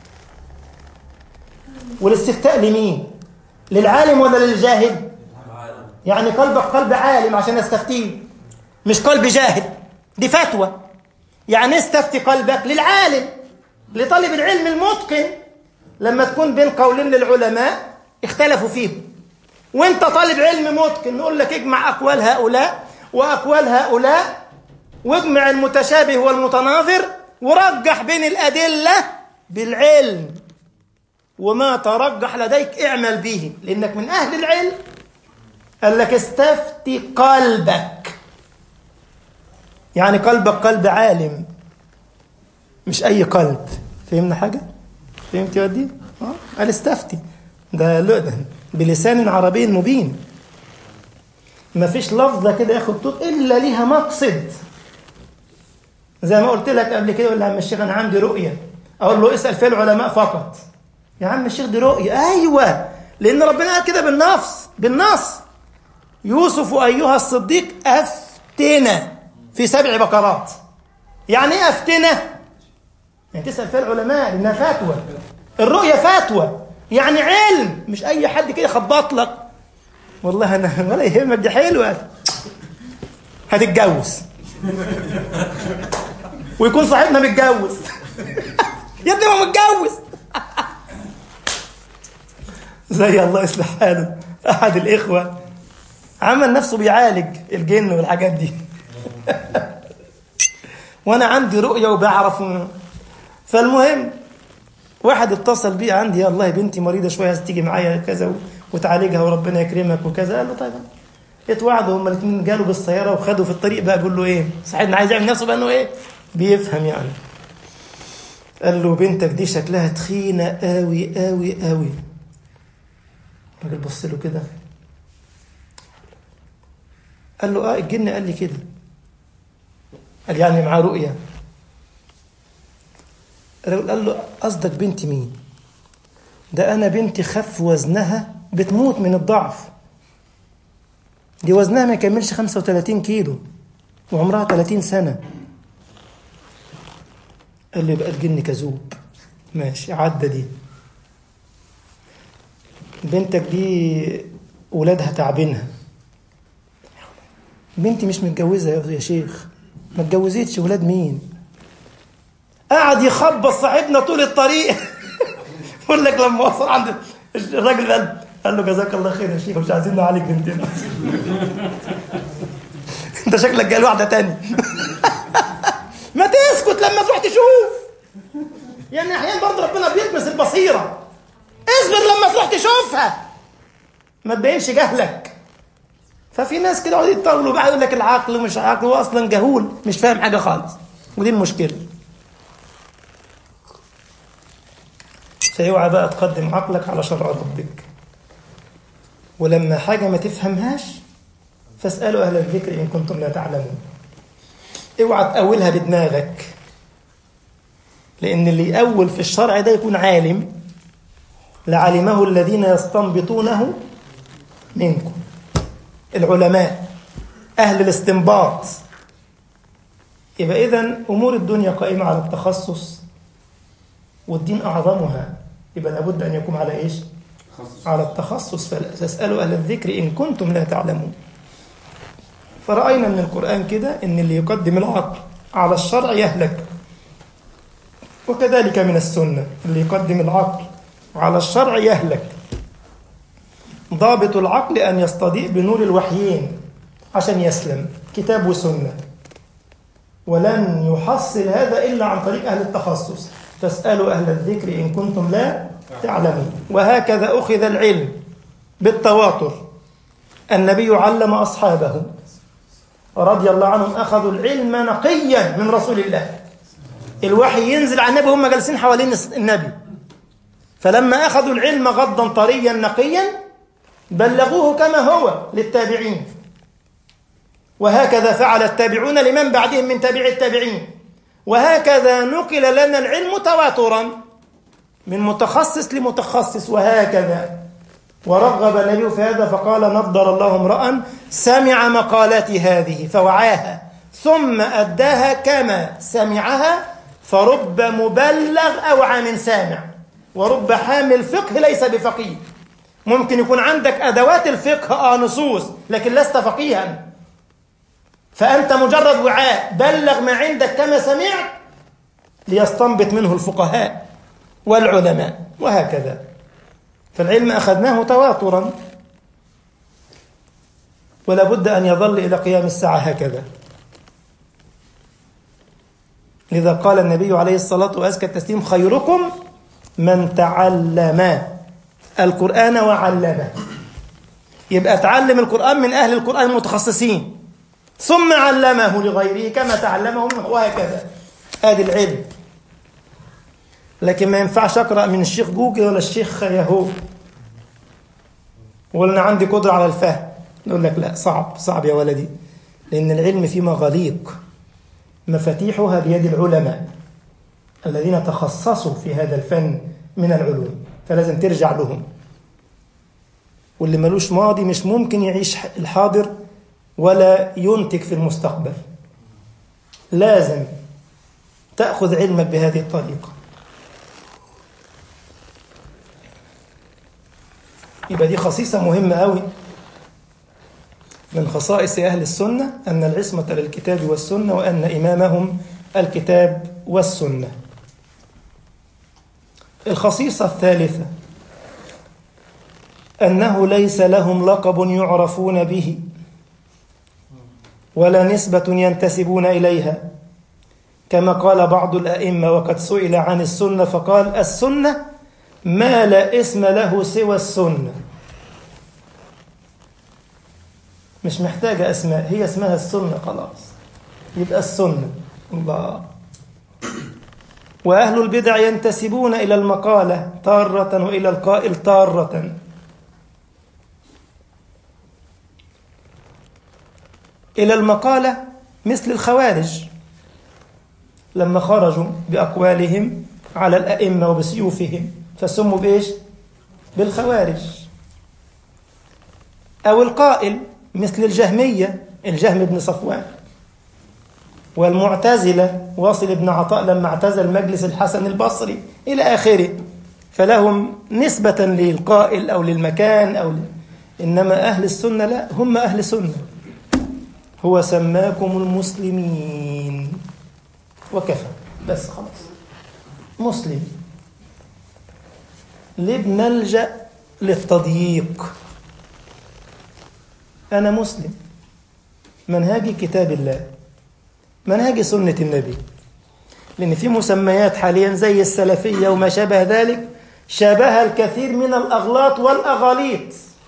والاستفتاء لمين؟ للعالم ولا للجاهل؟ يعني قلبك قلب عالم عشان استفتيه مش قلب جاهل دي فتوى يعني استفتي قلبك للعالم لطالب العلم المتقن لما تكون بين قولين للعلماء اختلفوا فيهم وانت طالب علم متقن نقول لك اجمع اقوال هؤلاء واقوال هؤلاء واجمع المتشابه والمتناظر ورجح بين الادله بالعلم وما ترجح لديك اعمل به لانك من اهل العلم قال لك استفتي قلبك يعني قلبك قلب عالم مش اي قلب فهمنا حاجه فهمت يا ودي اه قال استفتي ده ده بلسان عربي مبين ما فيش لفظة كده ياخد طول إلا ليها مقصد زي ما قلت لك قبل كده يقول لي عم الشيخ أنا عندي رؤية أقول له اسأل في العلماء فقط يا عم الشيخ دي رؤية أيوة لأن ربنا قال كده بالنص بالنص يوسف أيها الصديق أفتنا في سبع بقرات يعني إيه أفتنا؟ يعني تسأل فيها العلماء لأنها فتوى الرؤية فتوى يعني علم مش اي حد كده يخبط لك والله انا ولا يهمك دي حلوه هتتجوز ويكون صاحبنا متجوز يا ابني ما متجوز زي الله يصلح حاله احد الاخوه عمل نفسه بيعالج الجن والحاجات دي وانا عندي رؤيه وبعرف فالمهم واحد اتصل بي عندي يا الله بنتي مريضه شويه عايز تيجي معايا كذا وتعالجها وربنا يكرمك وكذا قال له طيب اتوعدوا هما الاثنين جالوا بالسياره وخدوا في الطريق بقى بيقول له ايه صاحبنا عايز يعمل نفسه بقى انه ايه بيفهم يعني قال له بنتك دي شكلها تخينه قوي قوي قوي الراجل بص له كده قال له اه الجن قال لي كده قال يعني معاه رؤيه قال له قصدك بنتي مين ده انا بنتي خف وزنها بتموت من الضعف دي وزنها ما يكملش 35 كيلو وعمرها 30 سنة قال لي بقى الجن كذوب ماشي عدى دي بنتك دي ولادها تعبينها بنتي مش متجوزة يا شيخ ما اتجوزتش ولاد مين قعد يخبط صاحبنا طول الطريق يقول لك لما وصل عند الراجل قال قال له جزاك الله خير يا شيخ مش عايزين نعالج بنتنا انت شكلك جاي واحده تاني ما تسكت لما تروح تشوف يعني احيانا برضه ربنا بيلمس البصيره اصبر لما تروح تشوفها ما تبينش جهلك ففي ناس كده يقعدوا يتطاولوا بقى يقول لك العقل ومش عقل هو اصلا جهول مش فاهم حاجه خالص ودي المشكله فاوعى بقى تقدم عقلك على شرع ربك ولما حاجة ما تفهمهاش فاسألوا أهل الذكر إن كنتم لا تعلمون اوعى تأولها بدماغك لأن اللي يأول في الشرع ده يكون عالم لعلمه الذين يستنبطونه منكم العلماء أهل الاستنباط يبقى إذا أمور الدنيا قائمة على التخصص والدين أعظمها يبقى لابد أن يكون على إيش؟ على التخصص فاسألوا أهل الذكر إن كنتم لا تعلمون فرأينا من القرآن كده إن اللي يقدم العقل على الشرع يهلك وكذلك من السنة اللي يقدم العقل على الشرع يهلك ضابط العقل أن يستضيء بنور الوحيين عشان يسلم كتاب وسنة ولن يحصل هذا إلا عن طريق أهل التخصص فاسألوا أهل الذكر إن كنتم لا تعلمون وهكذا أخذ العلم بالتواتر النبي علم أصحابه رضي الله عنهم أخذوا العلم نقيا من رسول الله الوحي ينزل على النبي هم جالسين حوالين النبي فلما أخذوا العلم غضا طريا نقيا بلغوه كما هو للتابعين وهكذا فعل التابعون لمن بعدهم من تابع التابعين وهكذا نقل لنا العلم تواترا من متخصص لمتخصص وهكذا ورغب النبي في هذا فقال نضر الله امرأ سمع مقالاتي هذه فوعاها ثم أداها كما سمعها فرب مبلغ أوعى من سامع ورب حامل فقه ليس بفقيه ممكن يكون عندك أدوات الفقه آه نصوص لكن لست فقيها فأنت مجرد وعاء بلغ ما عندك كما سمعت ليستنبط منه الفقهاء والعلماء وهكذا فالعلم أخذناه تواترا ولا بد أن يظل إلى قيام الساعة هكذا لذا قال النبي عليه الصلاة وأزكى التسليم خيركم من تعلم القرآن وعلمه يبقى تعلم القرآن من أهل القرآن المتخصصين ثم علمه لغيره كما تعلمه منه وهكذا هذا العلم لكن ما ينفعش أقرأ من الشيخ جوجل ولا الشيخ ياهو ولا أنا عندي قدرة على الفهم نقول لك لا صعب صعب يا ولدي لأن العلم فيه مغاليق مفاتيحها بيد العلماء الذين تخصصوا في هذا الفن من العلوم فلازم ترجع لهم واللي ملوش ماضي مش ممكن يعيش الحاضر ولا ينتج في المستقبل لازم تأخذ علمك بهذه الطريقة يبقى دي خصيصة مهمة قوي من خصائص أهل السنة أن العصمة للكتاب والسنة وأن إمامهم الكتاب والسنة الخصيصة الثالثة أنه ليس لهم لقب يعرفون به ولا نسبة ينتسبون إليها كما قال بعض الأئمة وقد سئل عن السنة فقال السنة ما لا اسم له سوى السنة مش محتاجة أسماء هي اسمها السنة خلاص يبقى السنة الله وأهل البدع ينتسبون إلى المقالة تارة وإلى القائل تارة إلى المقالة مثل الخوارج لما خرجوا بأقوالهم على الأئمة وبسيوفهم فسموا بإيش؟ بالخوارج أو القائل مثل الجهمية الجهم بن صفوان والمعتزلة واصل بن عطاء لما اعتزل مجلس الحسن البصري إلى آخره فلهم نسبة للقائل أو للمكان أو ل... إنما أهل السنة لا هم أهل سنة هو سماكم المسلمين وكفى بس خلاص مسلم ليه بنلجأ للتضييق أنا مسلم منهاجي كتاب الله منهاج سنة النبي لأن في مسميات حاليا زي السلفية وما شابه ذلك شابه الكثير من الأغلاط والأغاليط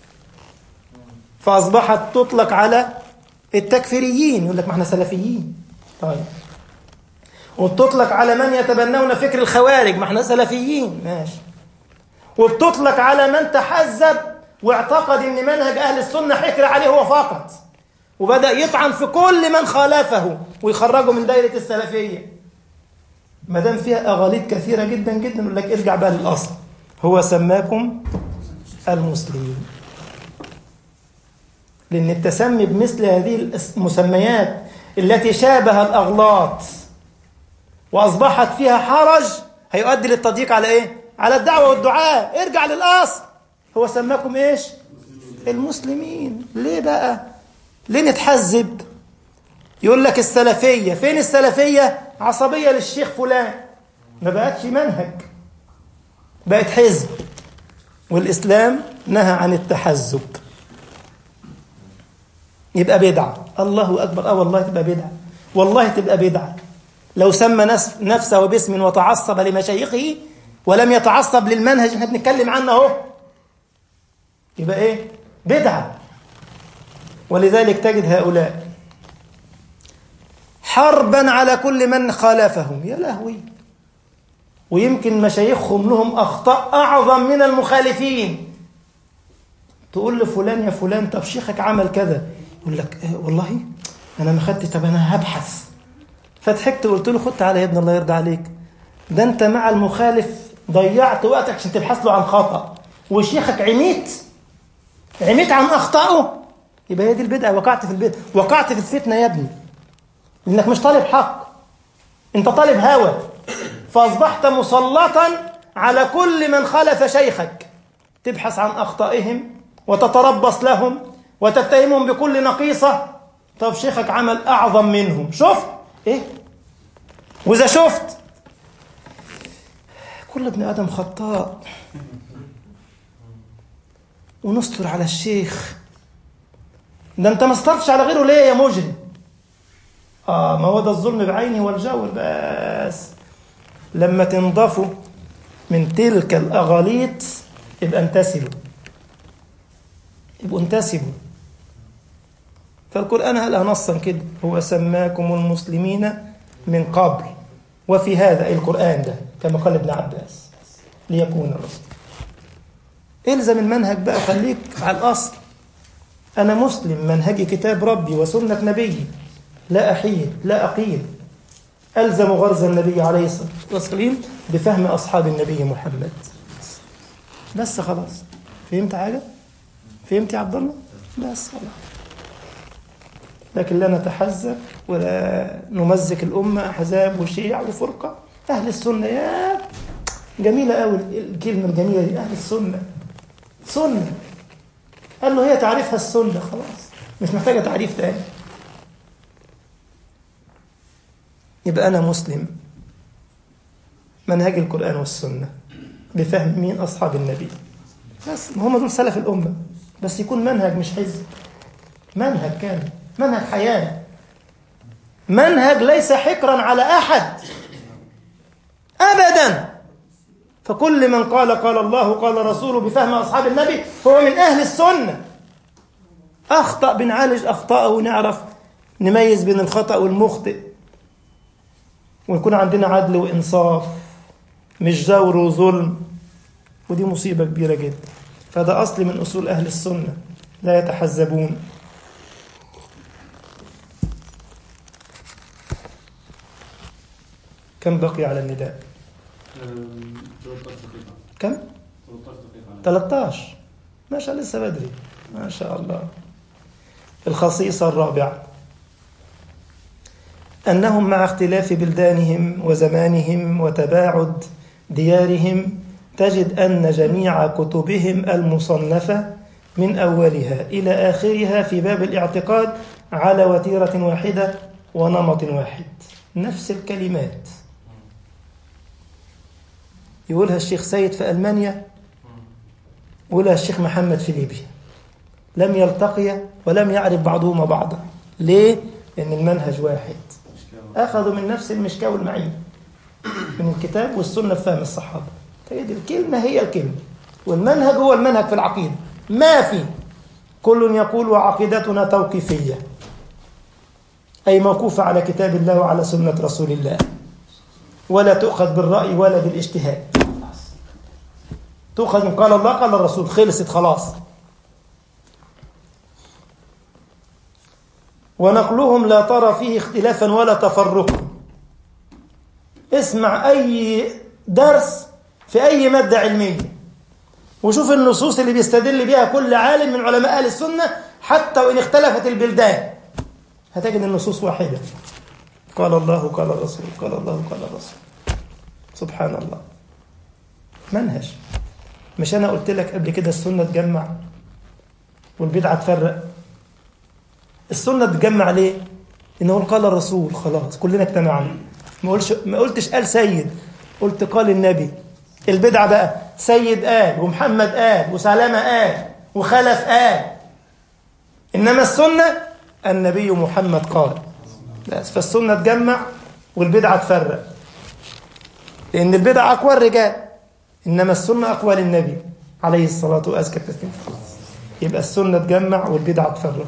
فأصبحت تطلق على التكفيريين يقول لك ما احنا سلفيين طيب وبتطلق على من يتبنون فكر الخوارج ما احنا سلفيين ماشي وبتطلق على من تحزب واعتقد ان منهج اهل السنه حكر عليه هو فقط وبدا يطعن في كل من خالفه ويخرجه من دايره السلفيه ما دام فيها اغاليط كثيره جدا جدا يقول لك ارجع بقى للاصل هو سماكم المسلمين لأن التسمي بمثل هذه المسميات التي شابه الأغلاط وأصبحت فيها حرج هيؤدي للتضييق على إيه؟ على الدعوة والدعاء ارجع للأصل هو سماكم إيش؟ المسلمين ليه بقى؟ ليه نتحزب؟ يقول لك السلفية فين السلفية؟ عصبية للشيخ فلان ما بقتش منهج بقت حزب والإسلام نهى عن التحزب يبقى بدعة الله أكبر آه والله تبقى بدعة والله تبقى بدعة لو سمى نفسه باسم وتعصب لمشايخه ولم يتعصب للمنهج احنا بنتكلم عنه اهو يبقى ايه بدعة ولذلك تجد هؤلاء حربا على كل من خالفهم يا لهوي ويمكن مشايخهم لهم أخطاء أعظم من المخالفين تقول لفلان يا فلان طب شيخك عمل كذا يقول لك إيه والله أنا ما خدت طب أنا هبحث فضحكت وقلت له خد تعالى يا ابن الله يرضى عليك ده أنت مع المخالف ضيعت وقتك عشان تبحث له عن خطأ وشيخك عميت عميت عن أخطائه يبقى هي دي البدعة وقعت في البدعة وقعت في الفتنة يا ابني لأنك مش طالب حق أنت طالب هوى فأصبحت مسلطا على كل من خالف شيخك تبحث عن أخطائهم وتتربص لهم وتتهمهم بكل نقيصة طب شيخك عمل أعظم منهم شفت إيه وإذا شفت كل ابن آدم خطاء ونستر على الشيخ ده انت ما استرتش على غيره ليه يا مجرم اه ما هو ده الظلم بعينه والجور بس لما تنضفوا من تلك الأغاليط يبقى انتسبوا يبقوا انتسبوا فالقرآن قالها نصا كده هو سماكم المسلمين من قبل وفي هذا القرآن ده كما قال ابن عباس ليكون الرسول الزم المنهج بقى خليك على الأصل أنا مسلم منهجي كتاب ربي وسنة نبيي لا أحيد لا أقيل ألزم غرز النبي عليه الصلاة والسلام بفهم أصحاب النبي محمد بس خلاص فهمت حاجة؟ فهمت يا عبد الله؟ بس خلاص لكن لا نتحزب ولا نمزق الأمة أحزاب وشيع وفرقة أهل السنة يا جميلة قوي الكلمة الجميلة دي أهل السنة سنة قال له هي تعريفها السنة خلاص مش محتاجة تعريف تاني يبقى أنا مسلم منهج القرآن والسنة بفهم مين أصحاب النبي بس هم دول سلف الأمة بس يكون منهج مش حزب منهج كامل منهج حياة منهج ليس حكرا على أحد أبدا فكل من قال قال الله قال رسوله بفهم أصحاب النبي هو من أهل السنة أخطأ بنعالج أخطاءه ونعرف نميز بين الخطأ والمخطئ ويكون عندنا عدل وإنصاف مش جور وظلم ودي مصيبة كبيرة جدا فده أصل من أصول أهل السنة لا يتحزبون كم بقي على النداء كم 13 ما شاء لسه بدري ما شاء الله الخصيصة الرابعة أنهم مع اختلاف بلدانهم وزمانهم وتباعد ديارهم تجد أن جميع كتبهم المصنفة من أولها إلى آخرها في باب الاعتقاد على وتيرة واحدة ونمط واحد نفس الكلمات يقولها الشيخ سيد في ألمانيا يقولها الشيخ محمد في ليبيا لم يلتقيا ولم يعرف بعضهما بعضا ليه؟ لأن المنهج واحد أخذوا من نفس المشكاة والمعين من الكتاب والسنة في فهم الصحابة تجد الكلمة هي الكلمة والمنهج هو المنهج في العقيدة ما في كل يقول وعقيدتنا توقيفية أي موقوفة على كتاب الله وعلى سنة رسول الله ولا تؤخذ بالرأي ولا بالاجتهاد تؤخذ من قال الله قال الرسول خلصت خلاص ونقلهم لا ترى فيه اختلافا ولا تفرقا اسمع أي درس في أي مادة علمية وشوف النصوص اللي بيستدل بها كل عالم من علماء أهل السنة حتى وإن اختلفت البلدان هتجد النصوص واحدة قال الله قال الرسول قال الله قال الرسول سبحان الله منهج مش أنا قلت لك قبل كده السنة تجمع والبدعة تفرق السنة تجمع ليه؟ إنه قال الرسول خلاص كلنا اجتمعنا ما قلتش ما قلتش قال سيد قلت قال النبي البدعة بقى سيد قال ومحمد قال وسلامة قال وخلف قال إنما السنة النبي محمد قال بس فالسنة تجمع والبدعة تفرق لأن البدعة أقوى الرجال إنما السنة أقوى للنبي عليه الصلاة وأزكى التسليم خلاص يبقى السنة تجمع والبدعة تفرق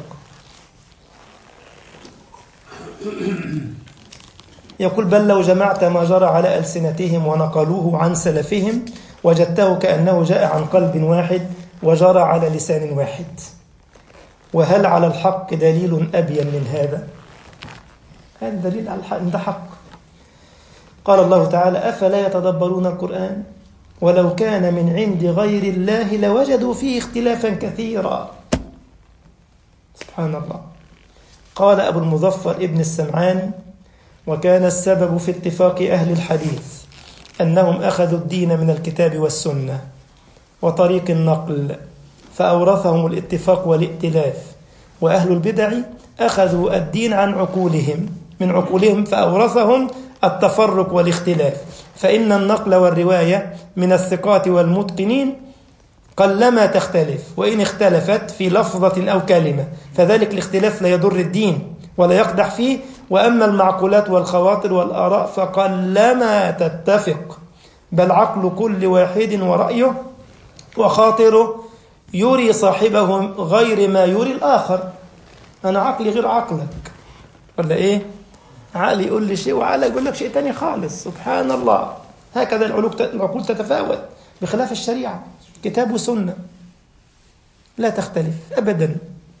يقول بل لو جمعت ما جرى على ألسنتهم ونقلوه عن سلفهم وجدته كأنه جاء عن قلب واحد وجرى على لسان واحد وهل على الحق دليل أبين من هذا هذا دليل على الحق ده حق قال الله تعالى أفلا يتدبرون القرآن ولو كان من عند غير الله لوجدوا فيه اختلافا كثيرا سبحان الله قال أبو المظفر ابن السمعاني وكان السبب في اتفاق أهل الحديث أنهم أخذوا الدين من الكتاب والسنة وطريق النقل فأورثهم الاتفاق والائتلاف وأهل البدع أخذوا الدين عن عقولهم من عقولهم فأورثهم التفرق والاختلاف فإن النقل والرواية من الثقات والمتقنين قلما تختلف وإن اختلفت في لفظة أو كلمة فذلك الاختلاف لا يضر الدين ولا يقدح فيه وأما المعقولات والخواطر والآراء فقلما تتفق بل عقل كل واحد ورأيه وخاطره يري صاحبه غير ما يري الآخر أنا عقلي غير عقلك ولا إيه؟ عقلي يقول لي شيء وعقلك يقول لك شيء تاني خالص سبحان الله هكذا العقول تتفاوت بخلاف الشريعة كتاب وسنة لا تختلف أبدا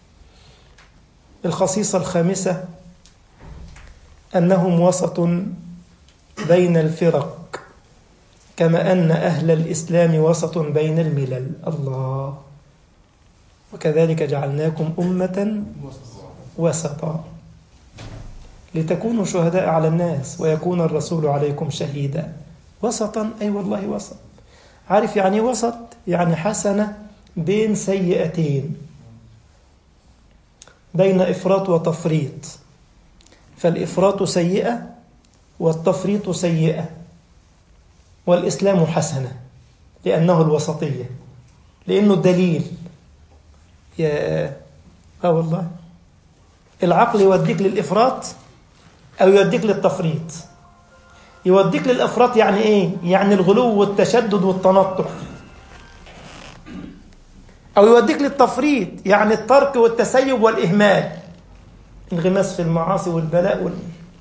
الخصيصة الخامسة أنهم وسط بين الفرق كما أن أهل الإسلام وسط بين الملل الله وكذلك جعلناكم أمة وسطا لتكونوا شهداء على الناس ويكون الرسول عليكم شهيدا وسطا أي والله وسط عارف يعني وسط يعني حسنة بين سيئتين بين إفراط وتفريط فالإفراط سيئة والتفريط سيئة والإسلام حسنة لأنه الوسطية لأنه الدليل يا آه والله العقل يوديك للإفراط أو يوديك للتفريط يوديك للإفراط يعني إيه؟ يعني الغلو والتشدد والتنطع أو يوديك للتفريط يعني الترك والتسيب والإهمال انغماس في المعاصي والبلاء وال...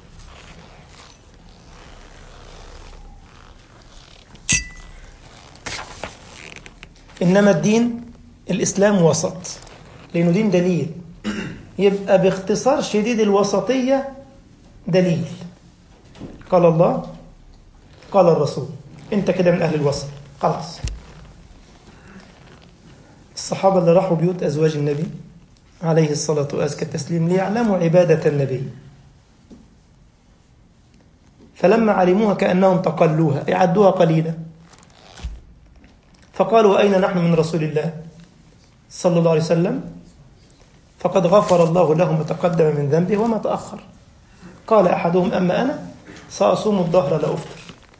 إنما الدين الإسلام وسط لأنه دين دليل يبقى باختصار شديد الوسطية دليل قال الله قال الرسول انت كده من أهل الوسط خلاص الصحابة اللي راحوا بيوت أزواج النبي عليه الصلاة وأزكى التسليم ليعلموا عبادة النبي فلما علموها كأنهم تقلوها يعدوها قليلا فقالوا أين نحن من رسول الله صلى الله عليه وسلم فقد غفر الله له ما تقدم من ذنبه وما تأخر قال أحدهم أما أنا سأصوم الظهر لا أفطر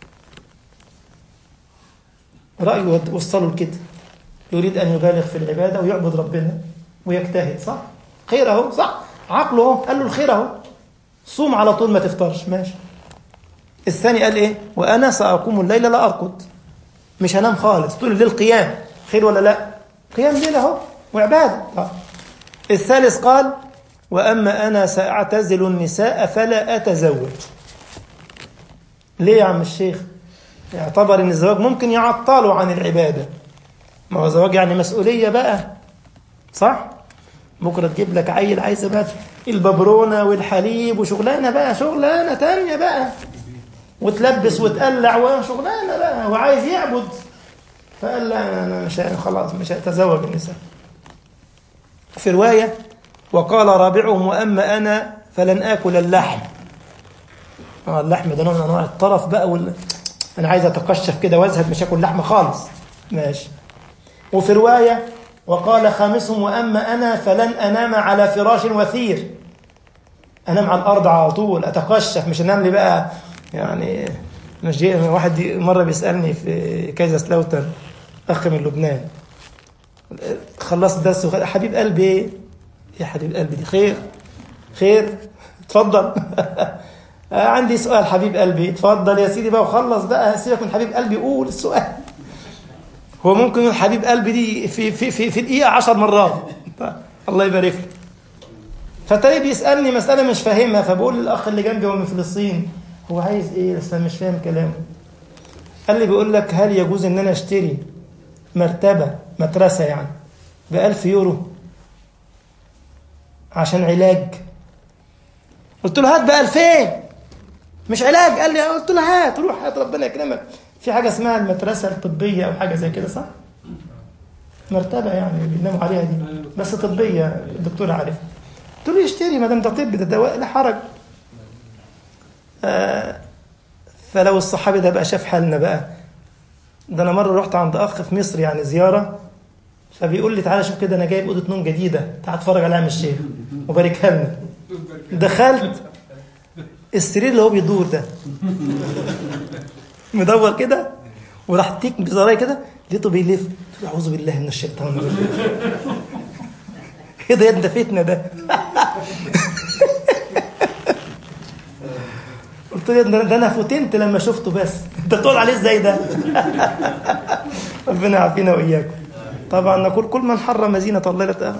رأيه وصلوا لكده يريد أن يبالغ في العبادة ويعبد ربنا ويجتهد صح خير اهو صح عقله اهو قال له الخير اهو صوم على طول ما تفطرش ماشي الثاني قال ايه وانا ساقوم الليل لا ارقد مش هنام خالص طول الليل قيام خير ولا لا قيام ليل اهو وعباده طيب. الثالث قال واما انا ساعتزل النساء فلا اتزوج ليه يا عم الشيخ يعتبر ان الزواج ممكن يعطله عن العباده ما هو زواج يعني مسؤوليه بقى صح بكره تجيب لك عيل عايزه بقى الببرونه والحليب وشغلانه بقى شغلانه تانية بقى وتلبس وتقلع وشغلانه بقى وعايز يعبد فقال لا أنا مش خلاص مش هتزوج النساء في رواية وقال رابعهم وأما أنا فلن آكل اللحم آه اللحم ده نوع من أنواع الطرف بقى وال... أنا عايز أتقشف كده وأزهد مش آكل لحم خالص ماشي وفي رواية وقال خامسهم وأما أنا فلن أنام على فراش وثير أنام على الأرض على طول أتقشف مش أنام لي بقى يعني مش جاي واحد مرة بيسألني في كايزا سلاوتر أخ من لبنان خلصت درس وخ... حبيب قلبي ايه يا حبيب قلبي دي خير خير اتفضل عندي سؤال حبيب قلبي اتفضل يا سيدي بقى وخلص بقى سيبك من حبيب قلبي قول السؤال هو ممكن يقول حبيب قلبي دي في في في, في دقيقة عشر مرات الله يبارك له فتلاقيه بيسألني مسألة مش فاهمها فبقول للأخ اللي جنبي هو من فلسطين هو عايز ايه بس انا مش فاهم كلامه قال لي بيقول لك هل يجوز ان انا اشتري مرتبة مدرسة يعني بألف يورو عشان علاج قلت له هات بألفين مش علاج قال لي قلت له هات روح هات ربنا يكرمك في حاجة اسمها المدرسة الطبية أو حاجة زي كده صح؟ مرتبة يعني بيناموا عليها دي بس طبية الدكتور عارف قلت له اشتري ما دام ده طب ده دواء لا حرج آه فلو الصحابي ده بقى شاف حالنا بقى ده انا مره رحت عند اخ في مصر يعني زياره فبيقول لي تعالى شوف كده انا جايب اوضه نوم جديده تعال اتفرج عليها من الشيخ وباركها لنا دخلت السرير اللي هو بيدور ده مدور كده وراح تيك بزراير كده لقيته بيلف قلت له اعوذ بالله من الشيطان الرجيم ايه ده ده فتنه ده قلت له ده انا فتنت لما شفته بس انت تقول عليه ازاي ده ربنا يعافينا واياكم طبعا نقول كل من حرم زينة الله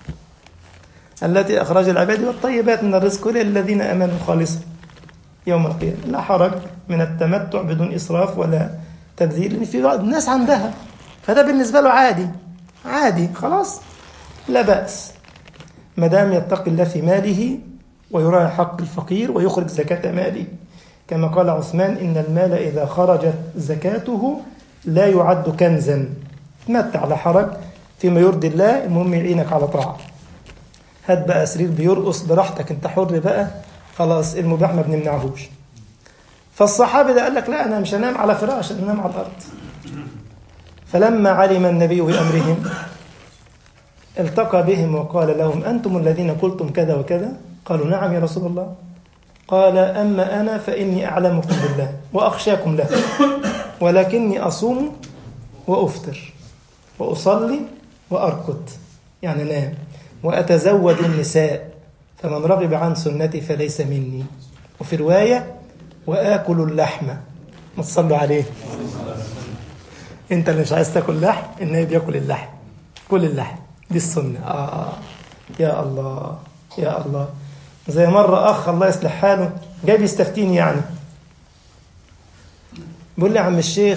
التي أخرج العباد والطيبات من الرزق للذين أمنوا خالصا يوم القيامة لا حرج من التمتع بدون إسراف ولا تبذير لأن في بعض الناس عندها فده بالنسبة له عادي عادي خلاص لا بأس ما دام يتقي الله في ماله ويراعي حق الفقير ويخرج زكاة ماله كما قال عثمان إن المال إذا خرجت زكاته لا يعد كنزا تمتع لا حرج فيما يرضي الله المهم يعينك على طاعة هات بقى سرير بيرقص براحتك انت حر بقى خلاص المباح ما بنمنعهوش فالصحابي ده قال لك لا انا مش هنام على فراش انا انام على الارض فلما علم النبي بامرهم التقى بهم وقال لهم انتم الذين قلتم كذا وكذا قالوا نعم يا رسول الله قال اما انا فاني اعلمكم بالله واخشاكم له ولكني اصوم وافطر واصلي واركض يعني نام واتزوج النساء فمن رغب عن سنتي فليس مني وفي روايه واكل اللحم ما تصلوا عليه انت اللي مش عايز تاكل لحم النبي بياكل اللحم كل اللحم دي السنه اه يا الله يا الله زي مره اخ الله يصلح حاله جاي بيستفتيني يعني بيقول لي يا عم الشيخ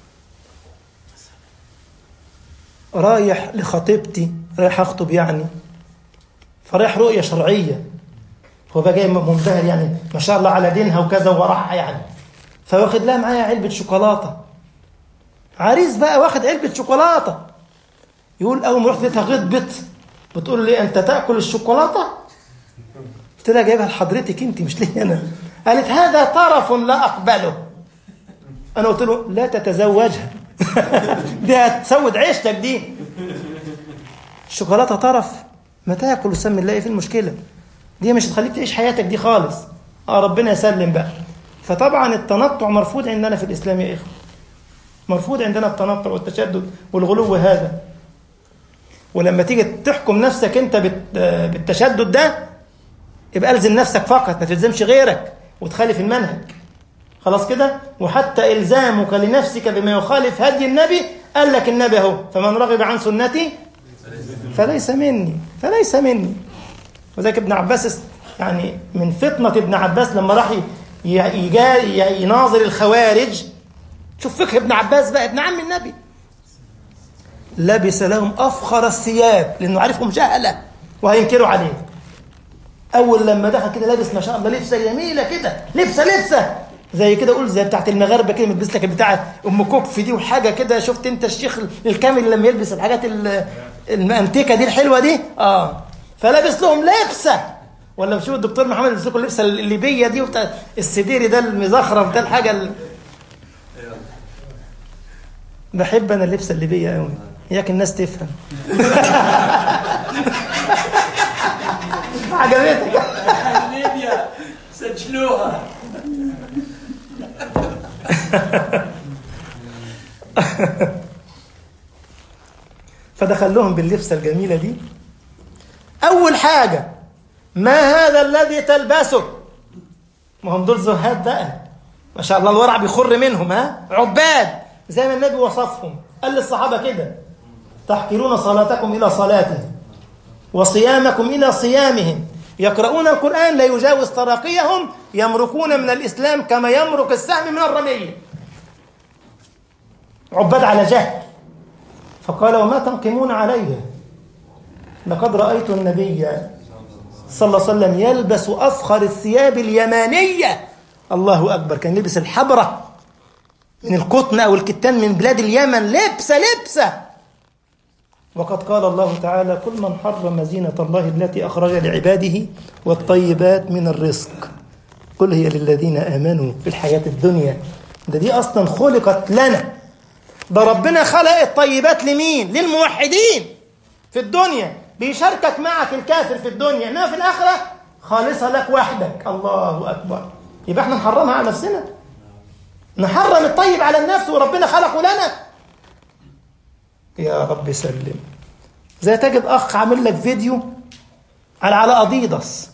رايح لخطيبتي رايح اخطب يعني فرايح رؤيه شرعيه هو بقى جاي منبهر يعني ما شاء الله على دينها وكذا وراحها يعني فواخد لها معايا علبه شوكولاته عريس بقى واخد علبه شوكولاته يقول اول ما رحت لقيتها غضبت بتقول لي انت تاكل الشوكولاته قلت لها جايبها لحضرتك انت مش لي انا قالت هذا طرف لا اقبله انا قلت له لا تتزوجها دي هتسود عيشتك دي الشوكولاته طرف ما تاكل وسمي الله ايه في المشكله دي مش هتخليك تعيش حياتك دي خالص اه ربنا يسلم بقى فطبعا التنطع مرفوض عندنا في الاسلام يا اخوه مرفوض عندنا التنطع والتشدد والغلو هذا ولما تيجي تحكم نفسك انت بالتشدد ده يبقى الزم نفسك فقط ما تلزمش غيرك وتخالف المنهج خلاص كده وحتى الزامك لنفسك بما يخالف هدي النبي قال لك النبي اهو فمن رغب عن سنتي فليس مني فليس مني وذلك ابن عباس يعني من فطنة ابن عباس لما راح يناظر الخوارج شوف فقه ابن عباس بقى ابن عم النبي لبس لهم أفخر الثياب لأنه عارفهم جهلة وهينكروا عليه أول لما دخل كده لابس ما شاء الله لبسة جميلة كده لبسة لبسة زي كده قول زي بتاعت المغاربه كده ملبس لك بتاعه ام كوكف دي وحاجه كده شفت انت الشيخ الكامل لما يلبس الحاجات ال- المأنتكه دي الحلوه دي اه فلابس لهم لبسه ولا بشوف الدكتور محمد يلبس لكم اللبسه الليبيه دي وبتاع السديري ده المزخرف ده الحاجه ال... بحب انا اللبسه الليبيه قوي اياك الناس تفهم عجبتك ليبيا سجلوها فدخل لهم باللبسه الجميله دي اول حاجه ما هذا الذي تلبسه ما هم دول زهاد بقى ما شاء الله الورع بيخر منهم ها عباد زي ما النبي وصفهم قال للصحابه كده تحقرون صلاتكم الى صلاتهم وصيامكم الى صيامهم يقرؤون القران لا يجاوز تراقيهم يمرقون من الاسلام كما يمرق السهم من الرميه عباد على جهل فقال وما تنقمون عليه لقد رأيت النبي صلى الله عليه وسلم يلبس أفخر الثياب اليمانية الله أكبر كان يلبس الحبرة من القطن أو الكتان من بلاد اليمن لبسة لبسة وقد قال الله تعالى كل من حرم زينة الله التي أخرج لعباده والطيبات من الرزق قل هي للذين آمنوا في الحياة الدنيا ده دي أصلا خلقت لنا ده ربنا خلق الطيبات لمين للموحدين في الدنيا بيشاركك معك الكافر في الدنيا انما في الاخره خالصه لك وحدك الله اكبر يبقى احنا نحرمها على نفسنا نحرم الطيب على النفس وربنا خلقه لنا يا رب سلم زي تجد اخ عامل لك فيديو على على اديداس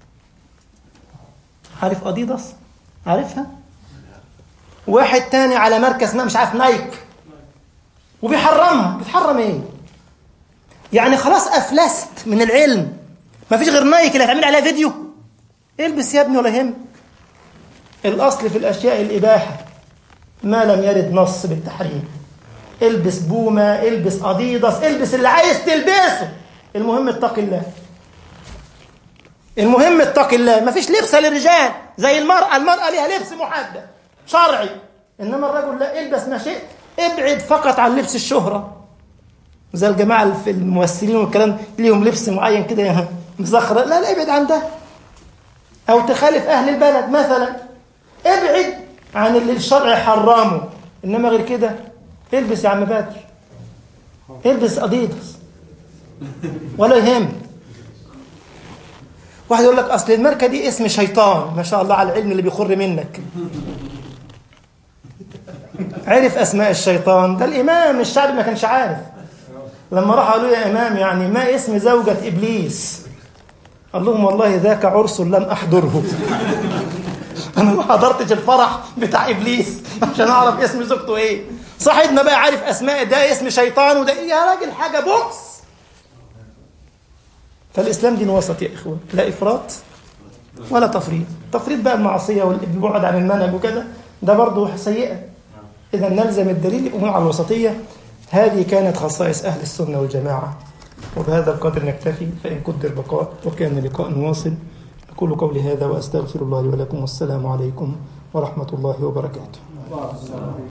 عارف اديداس عارفها واحد تاني على مركز ما مش عارف نايك وبيحرمها بتحرم ايه يعني خلاص افلست من العلم ما فيش غير نايك اللي هتعمل عليها فيديو البس يا ابني ولا يهم الاصل في الاشياء الاباحه ما لم يرد نص بالتحريم البس بوما البس اديداس البس اللي عايز تلبسه المهم اتق الله المهم اتق الله ما فيش لبسه للرجال زي المراه المراه ليها لبس محدد شرعي انما الرجل لا البس ما شئت ابعد فقط عن لبس الشهره زي الجماعه في الممثلين والكلام ليهم لبس معين كده مزخرة لا لا ابعد عن ده او تخالف اهل البلد مثلا ابعد عن اللي الشرع حرمه انما غير كده البس يا عم بدر البس اديداس ولا يهم واحد يقول لك اصل الماركه دي اسم شيطان ما شاء الله على العلم اللي بيخر منك عرف اسماء الشيطان ده الامام الشعب ما كانش عارف لما راح قالوا يا امام يعني ما اسم زوجة ابليس قال لهم والله ذاك عرس لم احضره انا ما حضرتش الفرح بتاع ابليس عشان اعرف اسم زوجته ايه صاحبنا بقى عارف اسماء ده اسم شيطان وده يا راجل حاجه بوكس فالاسلام دين وسط يا اخوان لا افراط ولا تفريط تفريط بقى المعصيه والبعد عن المنهج وكذا ده برضه سيئه اذا نلزم الدليل الامور على الوسطيه هذه كانت خصائص أهل السنة والجماعة وبهذا القدر نكتفي فإن قدر بقاء وكان لقاء واصل أقول قولي هذا وأستغفر الله لي ولكم والسلام عليكم ورحمة الله وبركاته